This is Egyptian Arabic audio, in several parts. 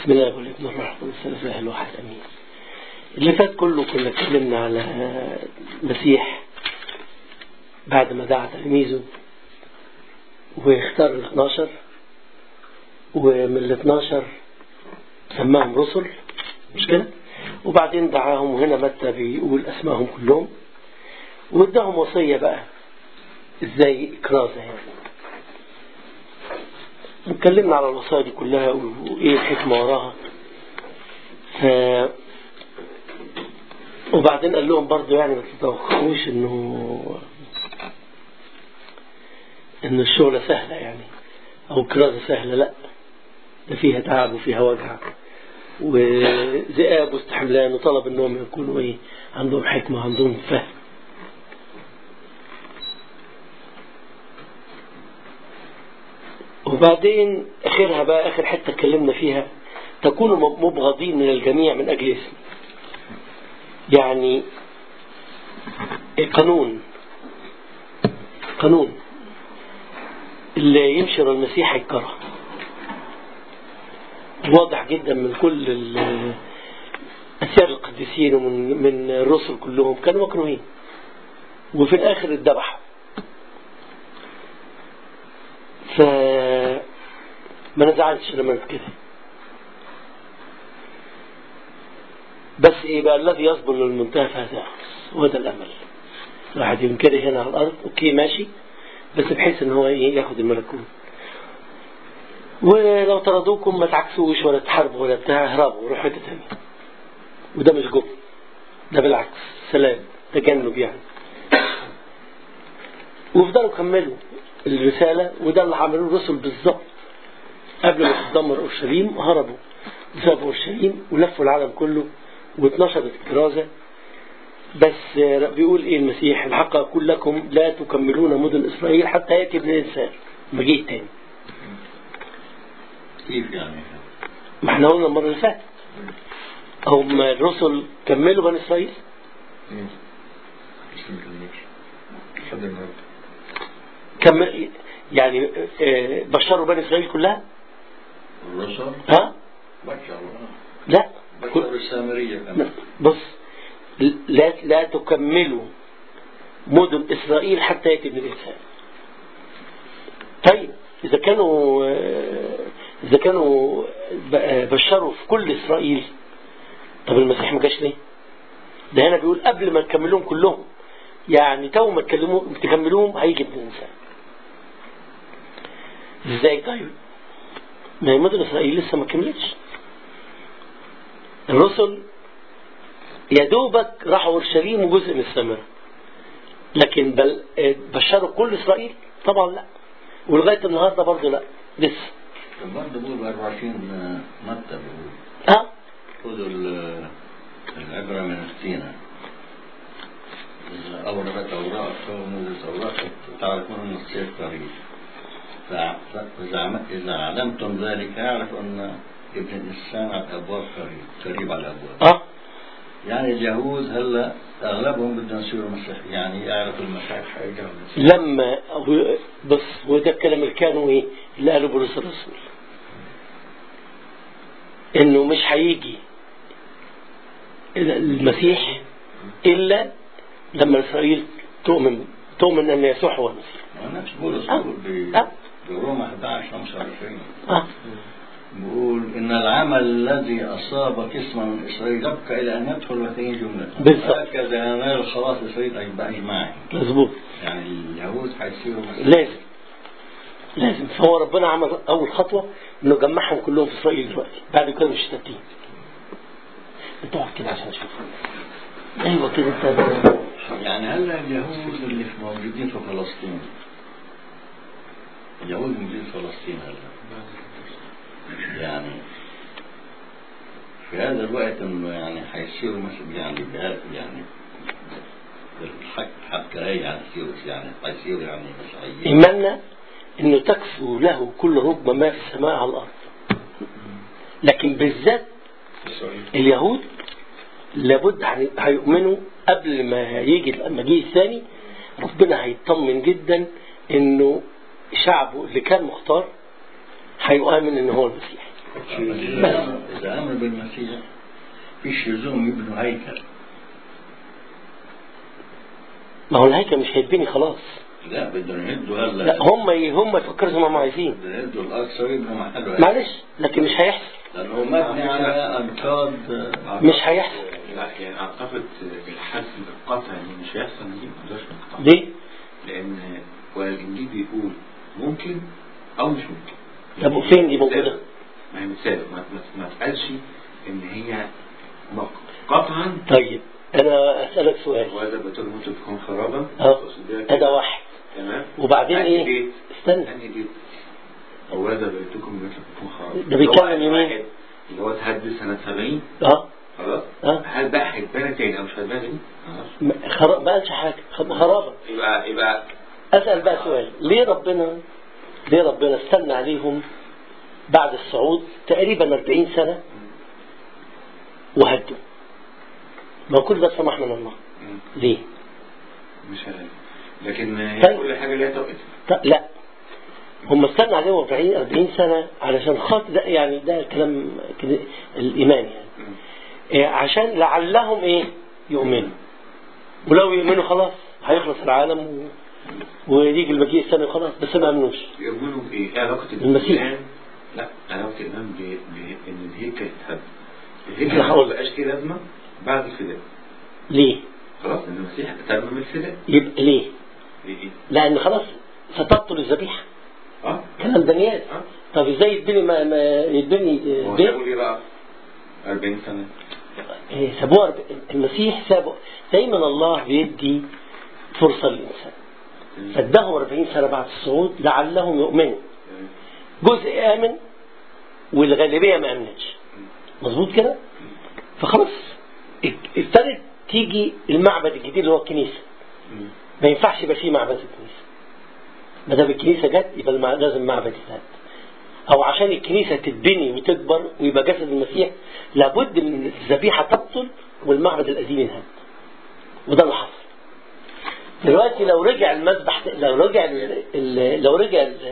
بسم الله والابن الروح القدس الاله الواحد امين اللي فات كله كنا اتكلمنا على المسيح بعد ما دعا تلاميذه واختار ال 12 ومن ال 12 سماهم رسل مش كده؟ وبعدين دعاهم وهنا متى بيقول اسمائهم كلهم واداهم وصية بقى ازاي كرازة يعني اتكلمنا على الوصايا دي كلها وايه الحكمة وراها ف وبعدين قال لهم برضه يعني ما تتوقعوش انه ان الشغلة سهلة يعني او الكرازة سهلة لا ده فيها تعب وفيها وجع وذئاب واستحملان وطلب انهم يكونوا ايه عندهم حكمة عندهم فهم وبعدين اخرها بقى اخر حته اتكلمنا فيها تكونوا مبغضين من الجميع من اجل اسمي يعني قانون قانون اللي يمشي ورا المسيح هيتكره واضح جدا من كل أسيار القديسين ومن من الرسل كلهم كانوا مكروهين وفي الآخر اتذبحوا ف ما نزعلش لما كده بس ايه بقى الذي يصبر للمنتهى فهذا يخلص وهذا الامل الواحد ينكره هنا على الارض اوكي ماشي بس بحيث ان هو ايه ياخد الملكوت ولو طردوكم ما تعكسوش ولا تحاربوا ولا بتاع اهربوا روحوا حته ثانيه وده مش جبن ده بالعكس سلام تجنب يعني وافضلوا كملوا الرسالة وده اللي عملوه الرسل بالظبط قبل ما تدمر أورشليم هربوا وسابوا أورشليم ولفوا العالم كله واتنشرت الكرازة بس بيقول ايه المسيح الحق أقول لكم لا تكملون مدن إسرائيل حتى يأتي ابن الإنسان مجيء تاني كيف يعني؟ ما احنا قلنا المرة اللي فاتت هم الرسل كملوا بني إسرائيل مش مكملش لحد النهارده كم يعني آه، بشروا بني إسرائيل كلها الرسل ها بشر لا بشر السامرية كمان بص لا لا تكملوا مدن إسرائيل حتى يأتي ابن الإنسان طيب إذا كانوا إذا كانوا بشروا في كل إسرائيل طب المسيح ما جاش ليه؟ ده هنا بيقول قبل ما تكملوهم كلهم يعني تو ما تكلموا تكملوهم هيجي ابن الإنسان ازاي طيب؟ ما هي مدن إسرائيل لسه ما كملتش الرسل يا دوبك راحوا اورشليم وجزء من السماء لكن بل بشروا كل اسرائيل طبعا لا ولغايه النهارده برضه لا لسه برضه بيقول 24 متى بيقول ها خذوا ال- العبرة من السينة إذا أوردت أوراقكم إذا تعرفون أن الصيف قريب فع- فإذا عم- إذا علمتم ذلك اعرفوا أن ابن الإنسان على الأبواب قريب قريب على الأبواب اه يعني اليهود هلا أغلبهم بدهم يصيروا مسيح يعني يعرفوا المسيح حيرجعوا المسيح لما هو- بص وده الكلام اللي كانوا ايه اللي قالوا بولس الرسول انه مش هيجي المسيح الا لما اسرائيل تؤمن تؤمن ان يسوع هو المسيح نفس بولس آه. بيقول ب- آه. بروما 11 25 اه بيقول إن العمل الذي أصاب قسما من إسرائيل يبقى إلى أن يدخل وثنين جملة بالضبط. هكذا ينال خلاص إسرائيل أجمع- أجمعين مظبوط يعني اليهود حيصيروا مسيح لازم لازم فهو ربنا عمل اول خطوه انه جمعهم كلهم في اسرائيل دلوقتي بعد كده مش ترتيب انت اقعد كده عشان اشوف ايوه كده انت يعني هلا اليهود اللي في- موجودين في فلسطين اليهود موجودين في فلسطين هلا يعني في هذا الوقت انه يعني حيصيروا مثل يعني بهذا يعني بالحق حتى هي يعني يصيروا يعني حيصيروا يعني مسيحيين ايماننا انه تكفو له كل ركبه ما في السماء على الارض لكن بالذات اليهود لابد هي- هيؤمنوا قبل ما يجي المجيء الثاني ربنا هيطمن جدا انه شعبه اللي كان مختار هيؤمن ان هو المسيح إذا إذا آمنوا بالمسيح فيش لزوم يبنوا هيكل ما هو الهيكل مش هيتبني خلاص لا بدهم يهدوا هلا لا هم هم يفكروا زي ما هم عايزين بدهم يهدوا الأقصى ويبنوا محله معلش لكن مش هيحصل لأنه مبني على أنقاض مش هيحصل لا يعني اعتقد الحسم القطع يعني مش هيحصل دي ما نقدرش نقطعها ليه؟ لان والانجيل بيقول ممكن او مش ممكن طب وفين دي موجودة؟ ما هي مثال ما, ما, ما تقالش ان هي مق- قطعا طيب أنا أسألك سؤال وهذا بتقول ممكن تكون خرابا أهو تقصد بيها هذا كده؟ واحد تمام وبعدين أنهي إيه؟ بيت؟ استنى أنهي بيت او هذا بيتكم ممكن تكون خرابا ده بيتكلم اللي هو يمين. واحد اللي هو اتهد سنة 70 اه خلاص اه هل بقى هيتبنى تاني او مش هيتبنى تاني؟ خلاص م- خراب ما قالش حاجة خ- خرابا يبقى يبقى أسأل بقى سؤال ليه ربنا ليه ربنا استنى عليهم بعد الصعود تقريبا 40 سنة وهدوا ما كل ده سمحنا من الله مم. ليه؟ مش عارف لكن هي طيب. كل حاجة ليها توقيتها ط- لا هم استنى عليهم 40 40 سنة علشان خاطر ده يعني ده كلام كده الإيمان يعني مم. إيه عشان لعلهم إيه يؤمنوا ولو يؤمنوا خلاص هيخلص العالم و... ويجي المجيء الثاني خلاص بس ما امنوش يؤمنوا بإيه؟ إيه علاقة المسيح. الإيمان؟ لا علاقة الإيمان ب... ب... إن الهيكل اتهد الهيكل أنا ما هقول. بقاش كده لازمة بعد الفداء ليه؟ خلاص إن المسيح تمم الفداء يبقى ليه؟ ليه إيه؟ لأن خلاص ستبطل الذبيحة أه كلام دانيال أه طب ازاي يدني ما, ما يدني هو بيت سابوا ليه بقى؟ 40 سنة إيه، سابوها أرب- المسيح سابه دايما الله بيدي فرصة للإنسان فادهم 40 سنة بعد الصعود لعلهم يؤمنوا جزء آمن والغالبية ما آمنتش مظبوط كده فخلاص ات- ابتدت تيجي المعبد الجديد اللي هو الكنيسة مم. ما ينفعش يبقى فيه معبد الكنيسة ما دام الكنيسة جت يبقى المع- لازم معبد يتهد أو عشان الكنيسة تتبني وتكبر ويبقى جسد المسيح لابد من الذبيحة تبطل والمعبد القديم ينهد وده اللي حصل دلوقتي لو رجع المذبح لو رجع ال- ال- لو رجع ال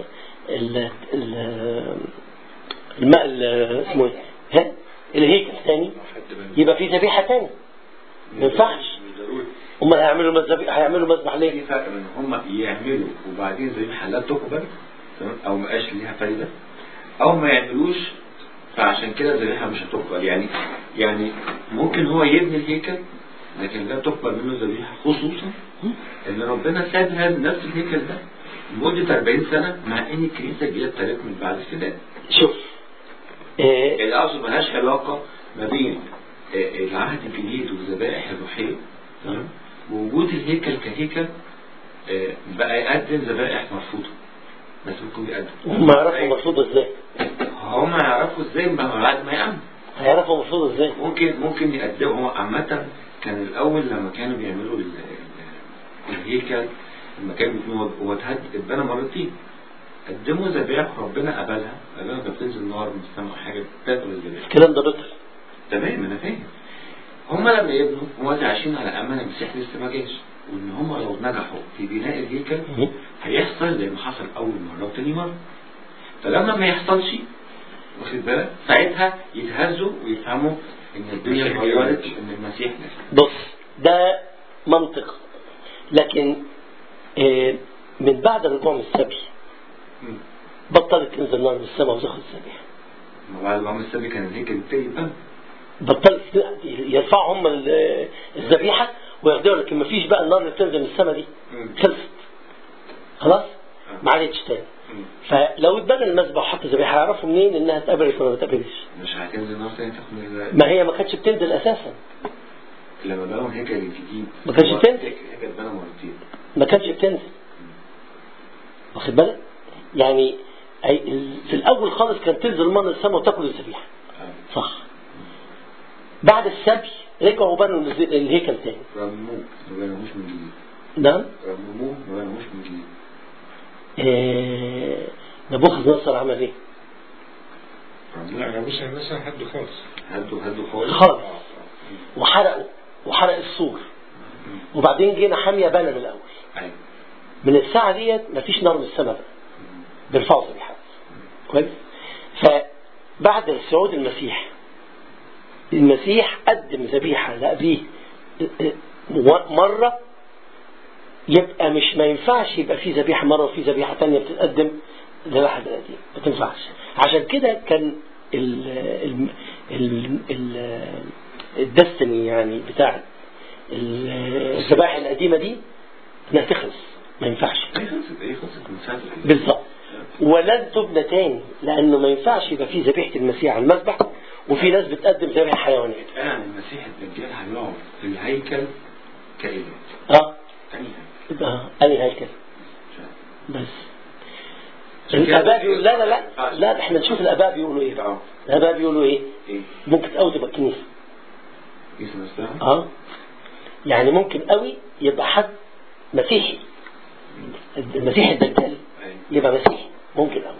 ال ال الماء ال- اسمه ايه؟ ها؟ الهيكل تاني يبقى في ذبيحة تاني ما ينفعش مش ضروري امال هيعملوا مذبح هيعملوا مذبح في ليه؟ فرق بين هم يعملوا وبعدين زي حالات تقبل تمام او ما بقاش ليها فايده او ما يعملوش فعشان كده الذبيحه مش هتقبل يعني يعني ممكن هو يبني الهيكل لكن لا تقبل منه ذبيحه خصوصا ان ربنا سابها نفس الهيكل ده لمده 40 سنه مع ان الكنيسه الجديده ابتدت من بعد الفداء شوف إيه يعني اقصد ملهاش علاقه ما بين آه، العهد الجديد والذبائح الروحيه تمام ووجود الهيكل كهيكل آه، بقى يقدم ذبائح مرفوضه بس ممكن بيقدم هم يعرفوا مرفوض ازاي؟ هم يعرفوا ازاي بقى بعد ما يعمل هيعرفوا مرفوض ازاي؟ ممكن ممكن يقدموا هو عامة كان الأول لما كانوا بيعملوا ال- ال- الهيكل لما كان بيكون هو اتهد اتبنى مرتين قدموا ذبائح ربنا قبلها قال لنا كانت بتنزل نار من السماء حاجة تاكل الذبائح الكلام ده بطل تمام انا فاهم هم لما يبنوا هم عايشين على امل المسيح لسه ما جاش وان هم لو نجحوا في بناء الهيكل هيحصل زي ما حصل اول مره وتاني مره فلما ما يحصلش واخد بالك ساعتها يتهزوا ويفهموا ان الدنيا اتغيرت ان المسيح نزل بص ده منطق لكن إيه من بعد الرجوع من السبي مم. بطلت تنزل نار من السماء وتاخد الذبيحه ما بعد ما السبي كان الهيكل التاني يبقى بطلت يرفعوا هم ال- الذبيحه وياخدوها لكن ما فيش بقى النار اللي بتنزل من السماء دي مم. خلصت خلاص ما عادتش تاني مم. فلو اتبنى المذبح وحط ذبيحه هيعرفوا منين انها اتقبلت ولا ما اتقبلتش مش هتنزل نار تاني تاخد من ال- ما هي ما كانتش بتنزل اساسا لما بنوا الهيكل الجديد ما كانش هو تنزل. الهيكل اتبنى مرتين ما كانتش بتنزل واخد بالك يعني أي- ال- في الاول خالص كانت تنزل من السماء وتاكل الذبيحه آه. صح بعد السبي رجعوا بنوا الز- الهيكل تاني رموه ما بنوهوش من جديد نعم رموه ما بنوهوش من جديد إيه، نبوخذ نصر عمل ايه؟ رموه لا بص مثلا حد خالص هدوا هدوا خالص خالص وحرقوا وحرق السور وبعدين جينا حاميه بنى من الاول ايوه من الساعه ديت مفيش نار من السماء بقى بيرفعوا ذبيحات كويس بعد صعود المسيح المسيح قدم ذبيحة لأبيه مرة يبقى مش ما ينفعش يبقى في ذبيحة مرة وفي ذبيحة تانية بتتقدم ذبيحة القديم ما تنفعش عشان كده كان ال ال ال ال الدستني يعني بتاع الذبائح القديمة دي انها تخلص ما ينفعش ايه خلصت ايه خلصت من ساعة الحديث. بالظبط ولن تبنى تاني لانه ما ينفعش يبقى في ذبيحة المسيح على المذبح وفي ناس بتقدم ذبيحة حيوانات اتقال عن المسيح الدجال هيقعد في الهيكل كإله اه تاني هيكل يبقى أنهي هيكل بس عشان كده الآباء بيقولوا لا لا لا آه. لا احنا نشوف الآباء بيقولوا ايه اه الآباء بيقولوا ايه ايه ممكن قوي تبقى كنيسة اسم نفسها اه يعني ممكن قوي يبقى حد مسيحي المسيح الدجال ايوه يبقى مسيحي ممكن قوي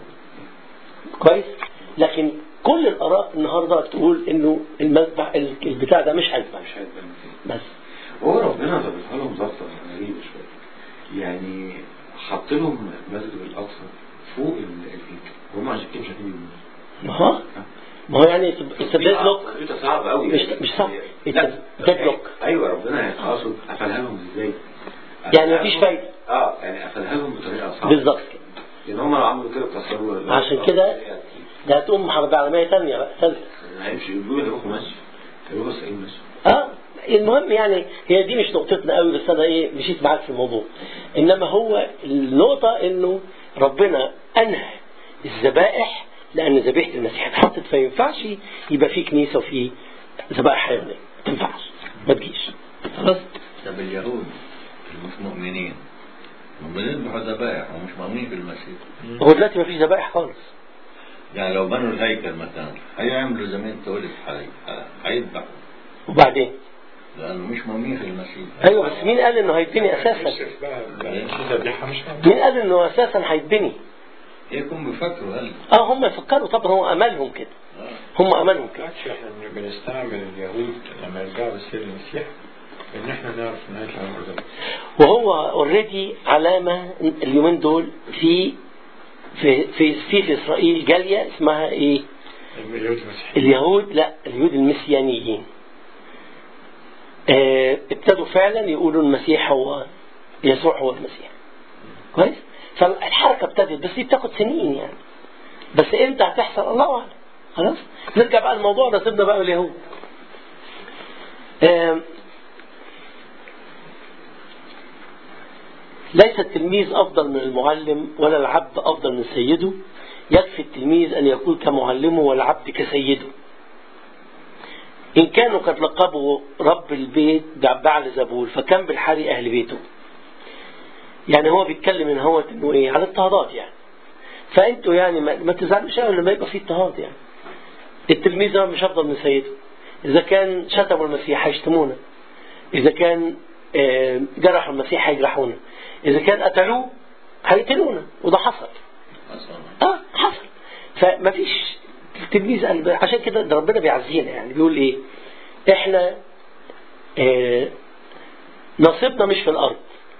كويس لكن كل الآراء النهارده تقول انه المذبح البتاع ده مش هينفع مش هيبقى المسيح بس هو ربنا ظبطها لهم ظبطة غريبة شوية يعني حط لهم مسجد الأقصى فوق ال- الهيكل وهم عشان كده مش عارفين يبنوا ما هو ما هو يعني الديد لوك تثبيتها صعب قوي مش مش صعب لا deadlock. ايوه ربنا اقصد قفلها لهم ازاي يعني مفيش فايدة اه يعني قفلها لهم بطريقه صعبه بالظبط كده لان هم لو عملوا كده كسروا عشان كده ده هتقوم حرب عالمية تانية بقى ثالثة هيمشي يقولوا يروحوا ماشي يروحوا سايقين ماشي اه المهم يعني هي دي مش نقطتنا قوي بس انا ايه مشيت معاك في الموضوع انما هو النقطة انه ربنا انهى الذبائح لان ذبيحة المسيح اتحطت فما ينفعش يبقى في كنيسة وفي ذبائح حيوانية ما تنفعش ما تجيش خلاص طب اليهود المش مؤمنين هم بيذبحوا ذبائح ومش مؤمنين في المسيح هو دلوقتي ما فيش ذبائح خالص يعني لو بنوا الهيكل مثلا هيعملوا زي ما انت قلت حي- هيذبحوا وبعدين لانه مش مؤمنين في المسيح ايوه بس مين قال انه هيتبني اساسا يوسف بقى بعدين في ذبيحة مش موجودة. مين قال انه اساسا هيتبني يكون بيفكروا هل اه هم يفكروا طبعا هو املهم كده آه. هم املهم كده بالعكس احنا بنستعمل اليهود لما يرجعوا لسير المسيح ان احنا نعرف نهاية الامر ده وهو اوريدي علامة اليومين دول في في في في, في اسرائيل جالية اسمها ايه؟ اليهود المسيحيين اليهود لا اليهود المسيانيين. آه ابتدوا فعلا يقولوا المسيح هو يسوع هو المسيح. كويس؟ فالحركة ابتدت بس دي بتاخد سنين يعني. بس امتى هتحصل الله اعلم. خلاص؟ نرجع بقى للموضوع ده سيبنا بقى اليهود. آه ليس التلميذ أفضل من المعلم ولا العبد أفضل من سيده يكفي التلميذ أن يكون كمعلمه والعبد كسيده إن كانوا قد لقبوا رب البيت بعل زبول فكم بالحري أهل بيته يعني هو بيتكلم ان هو انه ايه على اضطهادات يعني فانتوا يعني ما, ما تزعلوش قوي لما يبقى في اضطهاد يعني التلميذ ده مش افضل من سيده اذا كان شتموا المسيح هيشتمونا اذا كان آه، جرحوا المسيح هيجرحونا إذا كان قتلوه هيقتلونا وده حصل أصلا اه حصل فما فيش التلميذ قال عشان كده ده ربنا بيعزينا يعني بيقول ايه احنا اه نصيبنا مش في الارض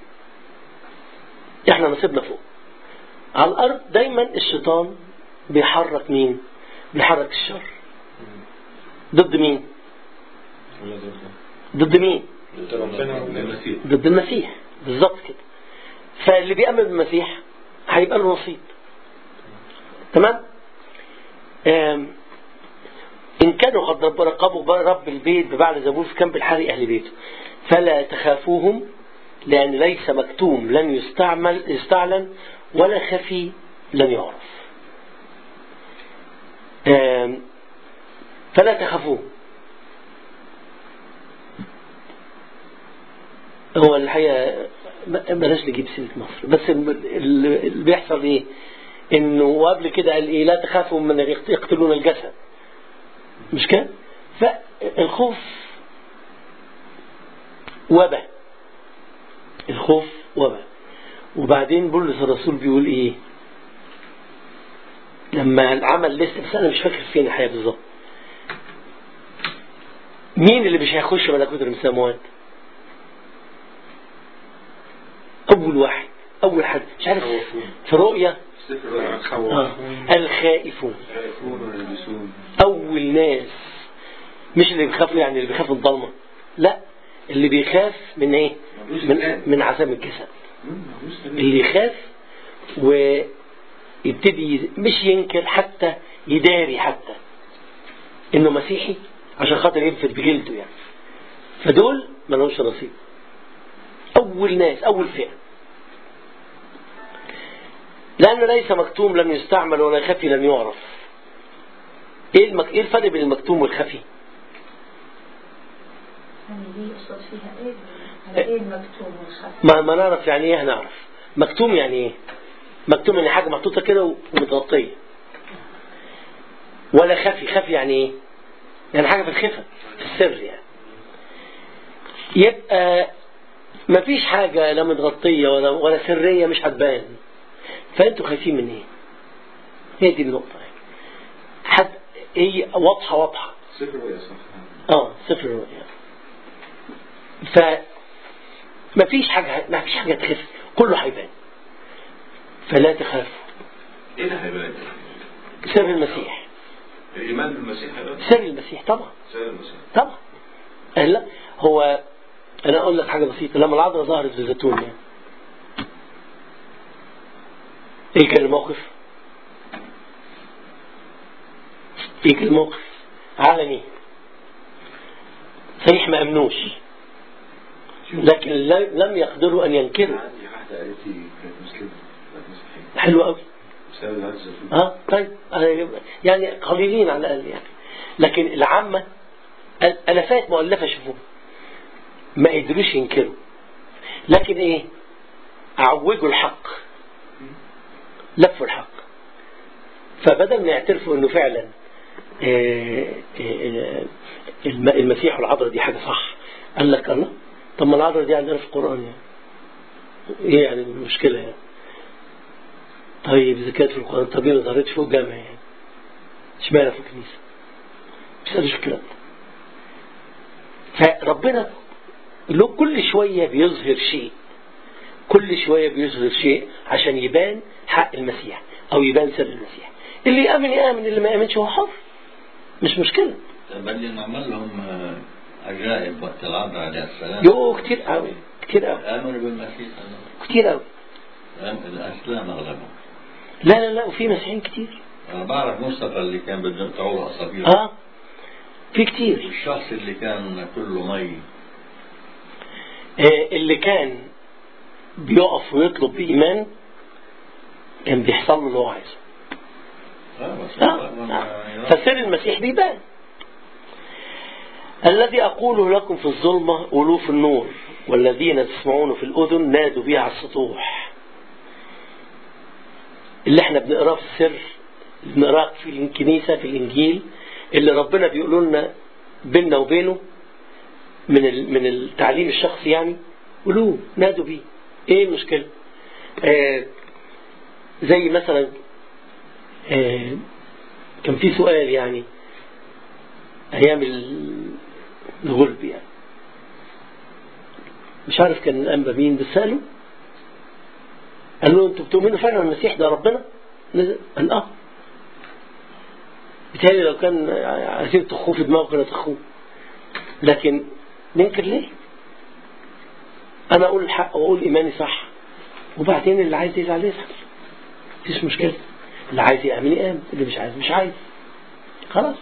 احنا نصيبنا فوق على الارض دايما الشيطان بيحرك مين بيحرك الشر ضد مين ولا ضد ضد مين ضد ربنا ولا المسيح ضد المسيح بالظبط كده فاللي بيأمن بالمسيح هيبقى له نصيب تمام آم، إن كانوا قد رب- رقبوا رب البيت ببعل زبون فكان بالحري أهل بيته فلا تخافوهم لأن ليس مكتوم لن يستعمل يستعلن ولا خفي لن يعرف آم، فلا تخافوهم هو الحقيقة ب- بلاش نجيب سيرة مصر بس الم- اللي اللي بيحصل ايه انه وقبل كده قال ايه لا تخافوا من يقت- يقتلون الجسد مش كده فالخوف وباء الخوف وباء وبعدين بولس الرسول بيقول ايه لما العمل لسه بس انا مش فاكر فين الحقيقة بالظبط مين اللي مش هيخش ملكوت السماوات أول واحد أول حد مش عارف في رؤية سفر الرؤيا آه. خوافون الخائفون يخافون ويلبسون أول ناس مش اللي بيخاف يعني اللي بيخاف من الضلمة لا اللي بيخاف من ايه ملوش من, إيمان. من عذاب الجسد مم، ملوش إيمان. اللي يخاف ويبتدي ي- مش ينكر حتى يداري حتى انه مسيحي عشان خاطر ينفد بجلده يعني فدول ملهمش نصيب اول ناس اول فئه لأن ليس مكتوم لم يستعمل ولا خفي لم يعرف ايه المك... ايه الفرق بين المكتوم والخفي يعني دي يقصد فيها ايه؟ على ايه المكتوب والخفي؟ ما ما نعرف يعني ايه هنعرف مكتوم يعني ايه مكتوم يعني حاجة محطوطة كده ومتغطية ولا خفي خفي يعني ايه يعني حاجة في الخفة في السر يعني يبقى ما فيش حاجة لا متغطية ولا ولا سرية مش هتبان فانتوا خايفين من ايه هي دي النقطة يعني حد هي واضحة واضحة سفر الرؤيا صح اه صفر الرؤيا ف ما فيش حاجة ما فيش حاجة تخف كله هيبان فلا تخافوا ايه اللي هيبان؟ سر المسيح الايمان بالمسيح هيبان؟ سر المسيح طبعا سر المسيح طبعا آه لا هو انا اقول لك حاجة بسيطة لما العذراء ظهرت في الزيتون يعني ايه كان الموقف ايه كان الموقف علني صحيح ما امنوش لكن لا- لم يقدروا ان ينكروا عندي واحدة قالت لي كانت مسلمة كانت مسيحية حلو قوي بسبب هذا الزيتون اه طيب آه، يعني قليلين على الاقل يعني لكن العامة ال- الافات مؤلفة شوفوا ما قدروش ينكروا لكن ايه عوجوا الحق لفوا الحق فبدل ما يعترفوا انه فعلا آه، آه، الم- المسيح والعذراء دي حاجة صح قال لك الله طب ما العذراء دي عندنا في القرآن يعني ايه يعني المشكلة يعني طيب إذا كانت في القرآن طب ليه ما ظهرتش فوق الجامع يعني اشمعنى في الكنيسة مش قادرش الكلام ده فربنا له كل شوية بيظهر شيء كل شوية بيظهر شيء عشان يبان حق المسيح أو يبان سر المسيح اللي يأمن يأمن اللي ما يأمنش هو حر مش مشكلة بل نعمل لهم آه، عجائب وقت العذراء عليه السلام يو كتير قوي كتير قوي آمنوا بالمسيح أنا. كتير قوي الأسلام أغلبهم لا لا لا وفي مسيحيين كتير أنا بعرف مصطفى اللي كان بده يقطعوا أصابيعه اه في كتير والشخص اللي كان كله مي آه، اللي كان بيقف ويطلب بإيمان كان بيحصل له اللي هو عايزه آه، بس آه، هو آه. فسر المسيح بيبان الذي أقوله لكم في الظلمة قولوه في النور والذين تسمعونه في الأذن نادوا به على السطوح اللي احنا بنقراه في السر اللي بنقراه في الكنيسة في الإنجيل اللي ربنا بيقولوا لنا بيننا وبينه من ال- من التعليم الشخصي يعني قولوه نادوا بيه ايه المشكلة آه زي مثلا آه كان في سؤال يعني ايام ال- الغلب يعني مش عارف كان الانبا مين بس ساله قال له انتوا بتؤمنوا فعلا المسيح ده ربنا نزل قال اه بالتالي لو كان عايزين تخوه في دماغه كانوا تخوه لكن ننكر ليه انا اقول الحق واقول ايماني صح وبعدين اللي عايز يزعل يزعل مفيش مشكله اللي عايز يامن يامن اللي مش عايز مش عايز خلاص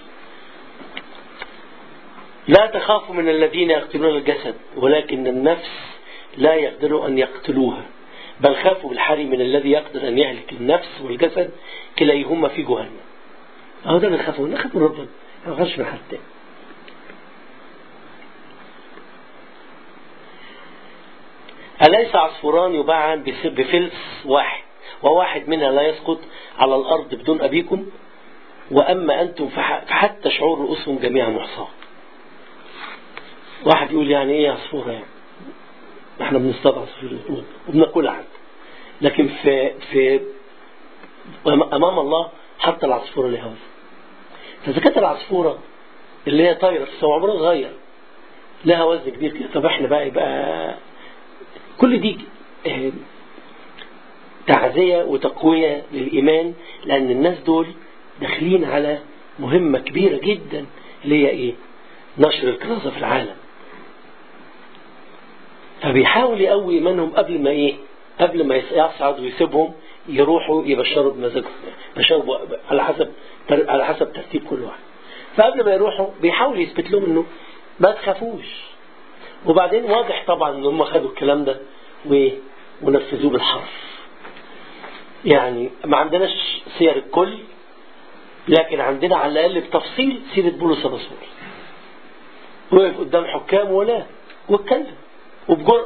لا تخافوا من الذين يقتلون الجسد ولكن النفس لا يقدروا أن يقتلوها بل خافوا بالحري من الذي يقدر أن يهلك النفس والجسد كليهما في جهنم أهو ده اللي نخافه نخاف من ربنا ما نخافش من حد تاني أليس عصفوران يباعان بس- بفلس واحد وواحد منها لا يسقط على الأرض بدون أبيكم وأما أنتم فح- فحتى شعور رؤوسهم جميعا محصاه واحد يقول يعني ايه عصفورة يعني احنا بنصطاد عصفور وبناكلها حتى لكن في في امام الله حتى العصفورة لها وزن فاذا كانت العصفورة اللي هي طايرة بس هو عمرها صغير لها وزن كبير كده طب احنا بقى يبقى كل دي اه، تعزية وتقوية للإيمان لأن الناس دول داخلين على مهمة كبيرة جدا اللي هي إيه نشر الكرازة في العالم فبيحاول يقوي إيمانهم قبل ما إيه قبل ما يصعد ويسيبهم يروحوا يبشروا بمزاجهم يبشروا على حسب على حسب ترتيب كل واحد فقبل ما يروحوا بيحاول يثبت لهم انه ما تخافوش وبعدين واضح طبعا ان هم خدوا الكلام ده وايه ونفذوه بالحرف يعني ما عندناش سير الكل لكن عندنا على الاقل بتفصيل سيره بولس الرسول وقف قدام حكام ولا واتكلم وبجرأة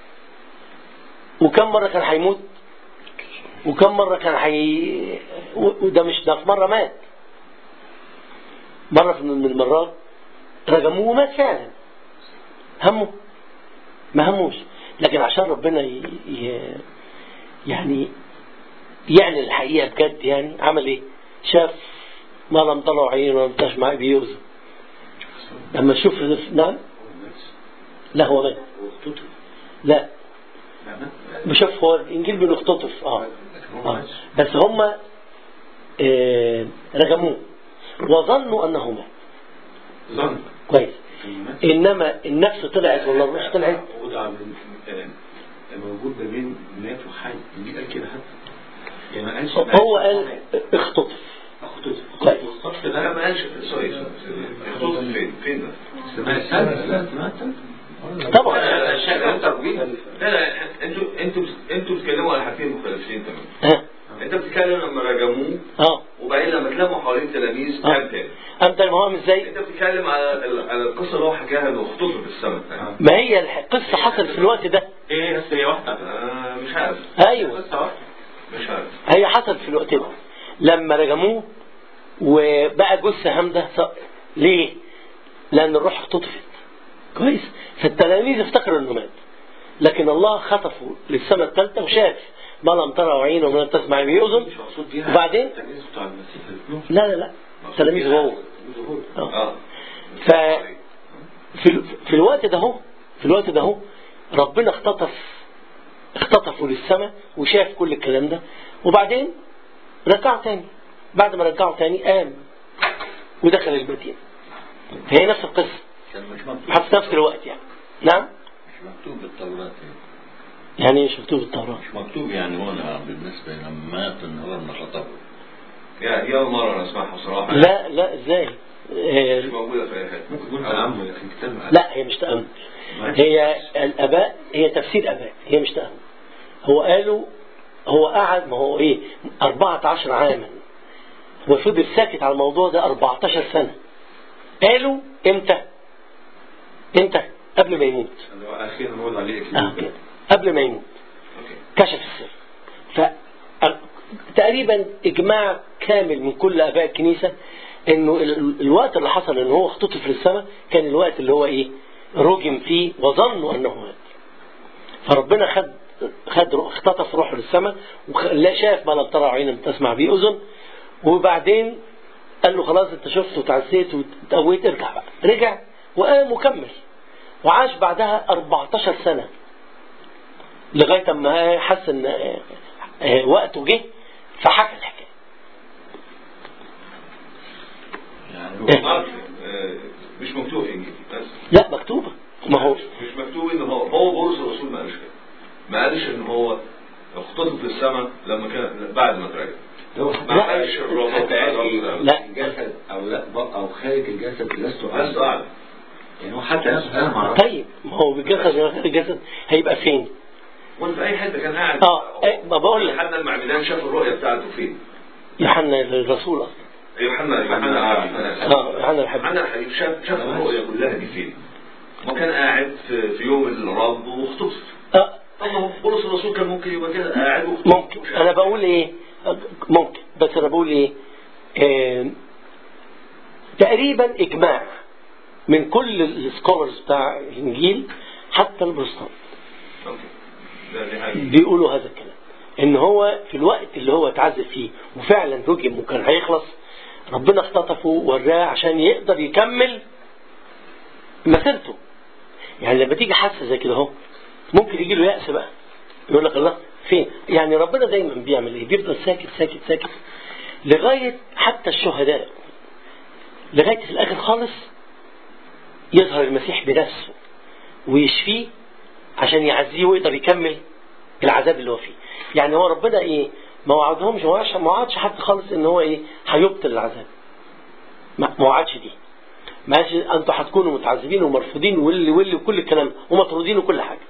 وكم مرة كان هيموت وكم مرة كان حي وده مش ده في مرة مات مرة من المرات رجموه ومات فعلا همه ما هموش لكن عشان ربنا ي... ي... يعني يعني الحقيقة بجد يعني عمل ايه شاف ما لم طلعوا عينه ولم تسمع بيوزن لما شوف نعم لا هو مات لا بشوف هو الانجيل بنختطف اه, آه. بس هم آه رجموه وظنوا انه مات ظن كويس انما النفس طلعت ولا الروح طلعت وضع من موجود ما بين مات وحي دي قال كده حتى يعني ما قالش هو قال اختطف اختطف كويس اختطف لا ما قالش سوري اختطف فين فين ده؟ سمعت لا سمعت طبعا لا لا شايف انت لا لا انتوا انتوا انتوا بتتكلموا على حاجتين مختلفين تماما ها انت بتتكلم لما رجموه اه وبعدين لما اتلموا حوالين التلاميذ آه. قام تاني انت المهم ازاي انت بتتكلم على ال- على القصه اللي هو حكاها انه اختطف في السماء ما هي الح- القصه حصلت في الوقت ده ايه بس هي واحده آه مش عارف ايوه قصه واحده مش عارف هي حصلت في الوقت ده لما رجموه وبقى جثة همدة ف- ليه؟ لأن الروح اختطفت كويس فالتلاميذ افتكروا انه مات لكن الله خطفه للسماء الثالثة وشاف ما لم ترى عين وما لم تسمع به أذن مش مقصود بيها وبعدين التلاميذ بتوع المسيح الاثنين لا لا لا تلاميذ هو آه. اه ف في, ال- في الوقت ده هو في الوقت ده هو ربنا اختطف اختطفوا للسماء وشاف كل الكلام ده وبعدين رجعه تاني بعد ما رجعه تاني قام ودخل المدينة فهي نفس القصة كان مش مكتوب في نفس الوقت يعني نعم مش مكتوب بالتوراة يعني. يعني ايه شفتوه بالتوراة مش مكتوب يعني هنا بالنسبة لما مات ان هو اللي خطبه يعني دي اول مره انا اسمعها بصراحه لا لا ازاي آه، مش موجوده في اي حته ممكن يكون تأمل لكن كتاب لا هي مش تأمل هي الآباء هي تفسير آباء هي مش تأمل هو قالوا هو قعد ما هو ايه 14 عاما هو فضل ساكت على الموضوع ده 14 سنة قالوا امتى امتى قبل ما يموت اللي هو اخيرا وضع عليه آه اكيد كده. قبل ما يموت كشف السر ف تقريبا اجماع كامل من كل اباء الكنيسه انه ال- الوقت اللي حصل ان هو اختطف للسماء كان الوقت اللي هو ايه رجم فيه وظنوا انه مات فربنا خد خد رو- اختطف روحه للسماء ولا شاف ما لم ترى عين لم تسمع به اذن وبعدين قال له خلاص انت شفت وتعزيت وتقويت ارجع بقى رجع وقام وكمل وعاش بعدها 14 سنه لغايه اما حس ان آه، آه، وقته جه فحكى الحكايه يعني آه، مش مكتوب انجيل بس لا مكتوبه ما هو مش مكتوب ان هو هو بولس الرسول ما قالش كده ما قالش ان هو اختطف في السماء لما كان بعد ما اترجم ما لا. قالش الرب حتى قال ايه لا. الجسد او لا او خارج الجسد لست لست اعلم اعلم يعني هو حتى نفسه انا ما اعرفش طيب ما هو بالجسد من غير الجسد هيبقى فين؟ وانت في اي حته كان قاعد اه إيه، ما بقول لك يوحنا المعمدان شاف الرؤيه بتاعته فين يوحنا الرسول اصلا يوحنا يوحنا اه يوحنا الحبيب يوحنا الحبيب شاف شاف الرؤيه كلها دي فين ما كان قاعد في, في يوم الرب واختطف آه طب ما هو بولس الرسول كان ممكن يبقى كده قاعد واختطف ممكن انا بقول ايه ممكن بس انا بقول ايه آه تقريبا اجماع من كل السكولرز بتاع الانجيل حتى البروتستانت أوكي. ده دي حاجه بيقولوا هذا الكلام ان هو في الوقت اللي هو اتعذب فيه وفعلا رجم وكان هيخلص ربنا اختطفه وراه عشان يقدر يكمل مسيرته يعني لما تيجي حادثه زي كده اهو ممكن يجي له يأس بقى يقول لك الله فين يعني ربنا دايما بيعمل ايه بيفضل ساكت ساكت ساكت لغاية حتى الشهداء لغاية في الآخر خالص يظهر المسيح بنفسه ويشفيه عشان يعزيه ويقدر يكمل العذاب اللي هو فيه يعني هو ربنا ايه ما وعدهمش ما وعدش ما وعدش حد خالص ان هو ايه هيبطل العذاب ما ما وعدش دي ما قالش انتوا هتكونوا متعذبين ومرفوضين واللي واللي وكل الكلام ومطرودين وكل حاجه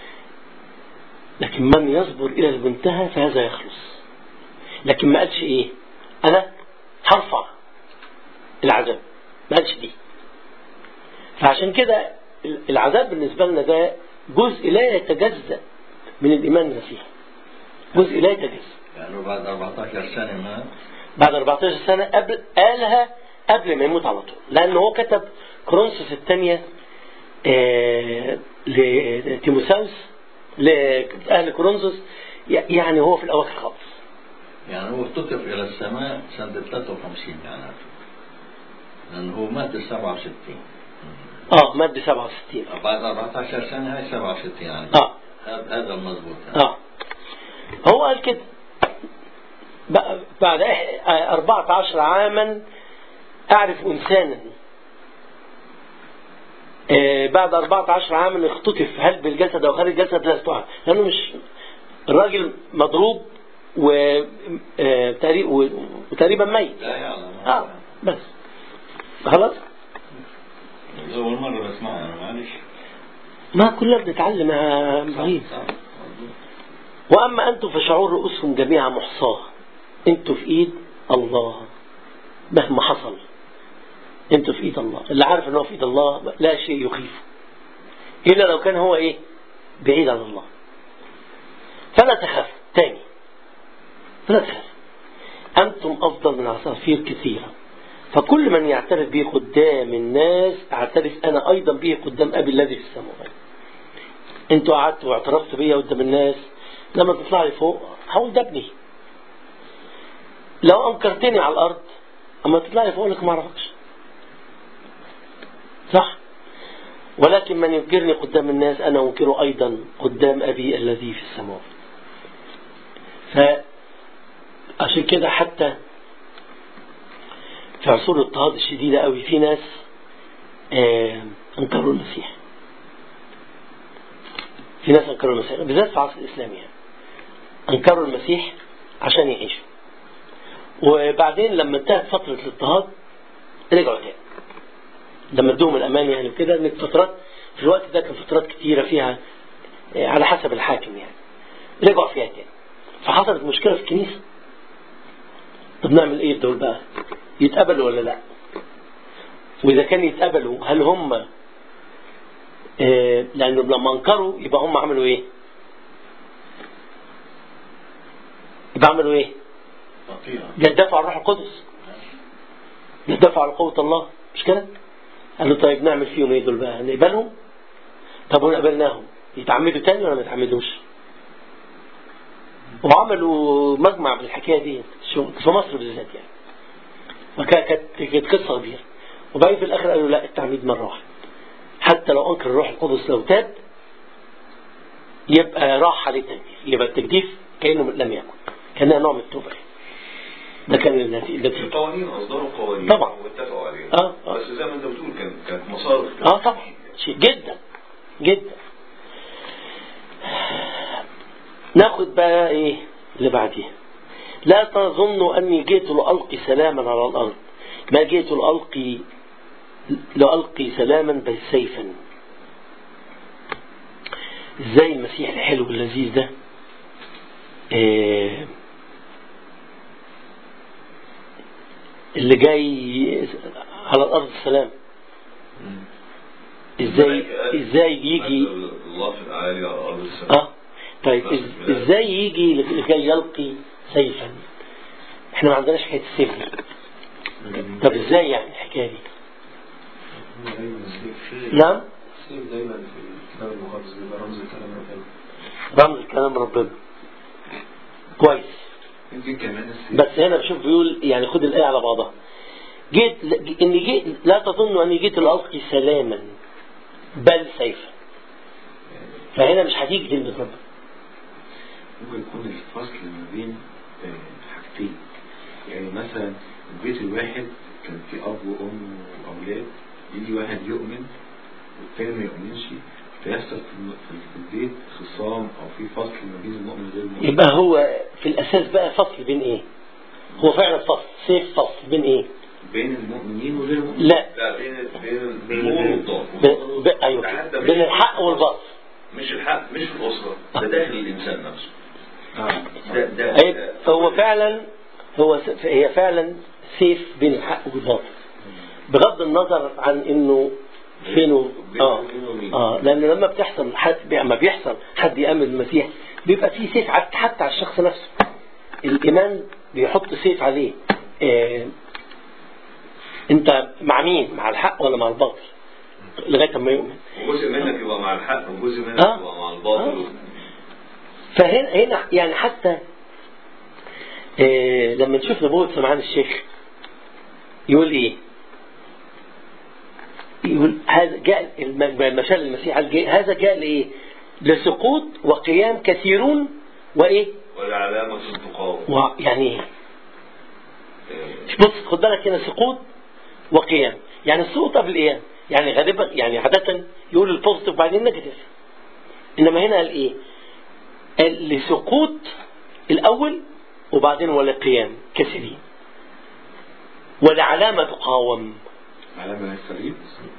لكن من يصبر الى المنتهى فهذا يخلص لكن ما قالش ايه انا هرفع العذاب ما قالش دي فعشان كده العذاب بالنسبه لنا ده جزء لا يتجزأ من الايمان المسيحي جزء لا يتجزأ يعني بعد 14 سنة ما بعد 14 سنة قبل قالها قبل ما يموت على طول لأن هو كتب كرونسوس الثانية آه، لتيموساوس لأهل كرونسوس يعني هو في الأواخر خالص يعني هو ارتقف إلى السماء سنة 53 يعني لأنه هو مات 67 اه مات 67 بعد 14 سنة هاي 67 يعني اه هذا هذا المضبوط يعني. اه هو قال كده بقى بعد إح- آه، 14 عاما أعرف إنسانا آه، بعد 14 عاما اختطف هل بالجسد أو خارج الجسد لا أستطيع لأنه مش الراجل مضروب و آه، تقريب- و- وتقريبا ميت لا يعلم اه بس خلاص أول مرة بسمعها أنا معلش ما كلنا بنتعلم يا ابراهيم صح مضبوط. واما انتم فشعور رؤوسهم جميعا محصاه انتوا في ايد الله مهما حصل انتوا في ايد الله اللي عارف ان هو في ايد الله لا شيء يخيفه الا لو كان هو ايه بعيد عن الله فلا تخافوا تاني فلا تخافوا انتم افضل من عصافير كثيره فكل من يعترف به قدام الناس اعترف انا ايضا به قدام ابي الذي في السماوات انتوا قعدتوا واعترفتوا بيا قدام الناس لما تطلع لي فوق هقول ده ابني لو انكرتني على الارض اما تطلع لي فوق لك ما اعرفكش صح ولكن من ينكرني قدام الناس انا انكره ايضا قدام ابي الذي في السماوات فعشان كده حتى في عصور الاضطهاد الشديدة قوي في ناس آه، انكروا المسيح في ناس انكروا المسيح بالذات في العصر الاسلامي يعني. انكروا المسيح عشان يعيشوا وبعدين لما انتهت فترة الاضطهاد رجعوا تاني لما ادوهم الامان يعني وكده ان فترات في الوقت ده كان فترات كتيرة فيها آه، على حسب الحاكم يعني رجعوا فيها تاني فحصلت مشكلة في الكنيسة طب نعمل ايه في دول بقى يتقبلوا ولا لا واذا كان يتقبلوا هل هم آه، لانه لما انكروا يبقى هم عملوا ايه يبقى عملوا ايه خطيرة جدفوا على الروح القدس جدفوا على قوة الله مش كده قالوا طيب نعمل فيهم ايه دول بقى نقبلهم طب ونقبلناهم يتعمدوا تاني ولا ما يتعمدوش وعملوا مجمع بالحكايه دي شو- في مصر بالذات يعني وكانت كانت كانت قصه كبيره وبعدين في الاخر قالوا لا التعميد مره واحده حتى لو انكر الروح القدس لو تاب يبقى راح عليه التجديف يبقى التجديف كانه لم يكن كانها نوع من التوبه ده كان النتيجه النتيجة. القوانين اصدروا قوانين طبعا. واتفقوا عليها آه، آه. بس زي ما انت بتقول كان كانت مصادر اه طبعا شيء جدا جدا ناخد بقى ايه اللي بعديها لا تظنوا اني جئت لالقي سلاما على الارض ما جئت لالقي لالقي سلاما بل سيفا ازاي المسيح الحلو اللذيذ ده إيه اللي جاي على الارض السلام ازاي ازاي يجي الله في الاعالي على ارض السماء اه طيب إز- ازاي يجي لكي يلقي سيفا احنا ما عندناش حكايه السيف دي طب ازاي يعني الحكايه دي دايما السيف نعم السيف دايما في الكتاب المقدس بيبقى رمز الكلام ربنا رمز كلام ربنا كويس يمكن كمان السيف بس هنا بشوف بيقول يعني خد الايه على بعضها جيت اني جيت لا تظنوا اني جيت لالقي سلاما بل سيفا فهنا مش هتيجي كلمه ربنا ممكن يكون الفصل ما بين آه، حاجتين يعني مثلا البيت الواحد كان في أب وأم وأولاد يجي واحد يؤمن والتاني ما يؤمنش فيحصل في الم- في البيت خصام أو في فصل ما بين المؤمن وغير المؤمن يبقى هو في الأساس بقى فصل بين إيه هو فعلا فصل سيف فصل بين إيه بين المؤمنين وغير المؤمنين لا لا بين بين بين النور والضوء ب... ب... أيوه بين الحق والباطل مش الحق مش في الأسرة ده داخل الإنسان نفسه آه. ده ده أي- هو فعلا هو س- هي فعلا سيف بين الحق والباطل بغض النظر عن انه فينه اه اه لان لما بتحصل حد لما بيحصل حد يامن بالمسيح بيبقى في سيف عت- حتى على الشخص نفسه الايمان بيحط سيف عليه آه انت مع مين مع الحق ولا مع الباطل لغايه ما يؤمن وجزء منك يبقى مع الحق وجزء منك آه. يبقى مع الباطل فهنا هنا يعني حتى آه لما نشوف نبوة سمعان الشيخ يقول ايه يقول هذا جاء الم- المثال المسيح قال جاء- هذا جاء لايه لسقوط وقيام كثيرون وايه والعلامة تقاوم ويعني ايه بص خد بالك هنا سقوط وقيام يعني السقوط قبل القيام يعني غالبا يعني عادة يقول البوزيتيف وبعدين النيجاتيف انما هنا قال ايه؟ قال لسقوط الاول وبعدين ولقيام كثيرين ولعلامة تقاوم على ما الصليب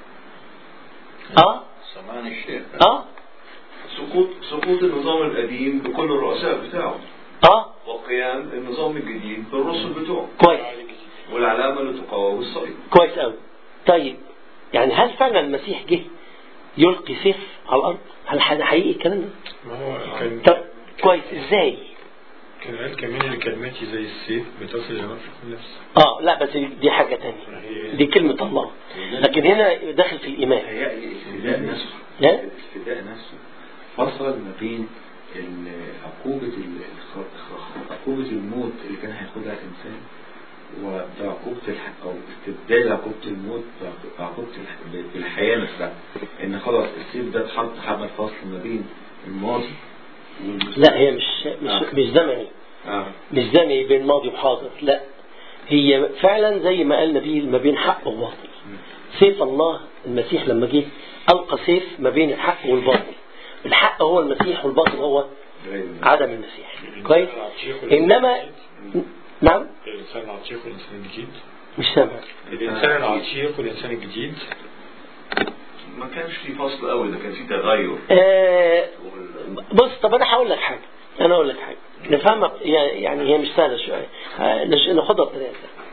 اه سمعان الشيخ اه سقوط سقوط النظام القديم بكل الرؤساء بتاعه اه وقيام النظام الجديد بالرسل بتوعه كويس والعلامة اللي تقاوم الصليب كويس قوي طيب يعني هل فعلا المسيح جه يلقي سيف على الارض؟ هل هذا حقيقي الكلام ده؟ ما هو كان طب كويس ازاي؟ كان قال كمان ان كلمتي زي السيف بتصل الى نفس النفس اه لا بس دي حاجة تانية دي كلمة الله لكن هنا داخل في الإيمان هيأتي الفداء نفسه لا؟ الفداء نفسه فصل ما بين ال- عقوبة ال- الخ- عقوبة الموت اللي كان هياخدها الإنسان وعقوبة الح... أو استبدال عقوبة الموت بعقوبة الح... بالحياة نفسها إن خلاص السيف ده اتحط عمل فصل ما بين الماضي والمستقبل. لا هي مش مش مش زمني آه. مش زمني بين ماضي وحاضر لا هي فعلا زي ما قال نبيل ما بين حق وباطل سيف الله المسيح لما جه ألقى سيف ما بين الحق والباطل الحق هو المسيح والباطل هو غير عدم المسيح كويس إنما نعم الانسان العتيق والانسان الجديد مش سامع الانسان العتيق والانسان الجديد ما كانش في فصل قوي ده كان في تغير آه بص طب انا هقول لك حاجه انا اقول لك حاجه نفهمها يعني هي مش سهله شويه ها- نش- ناخدها بطريقه سهلة.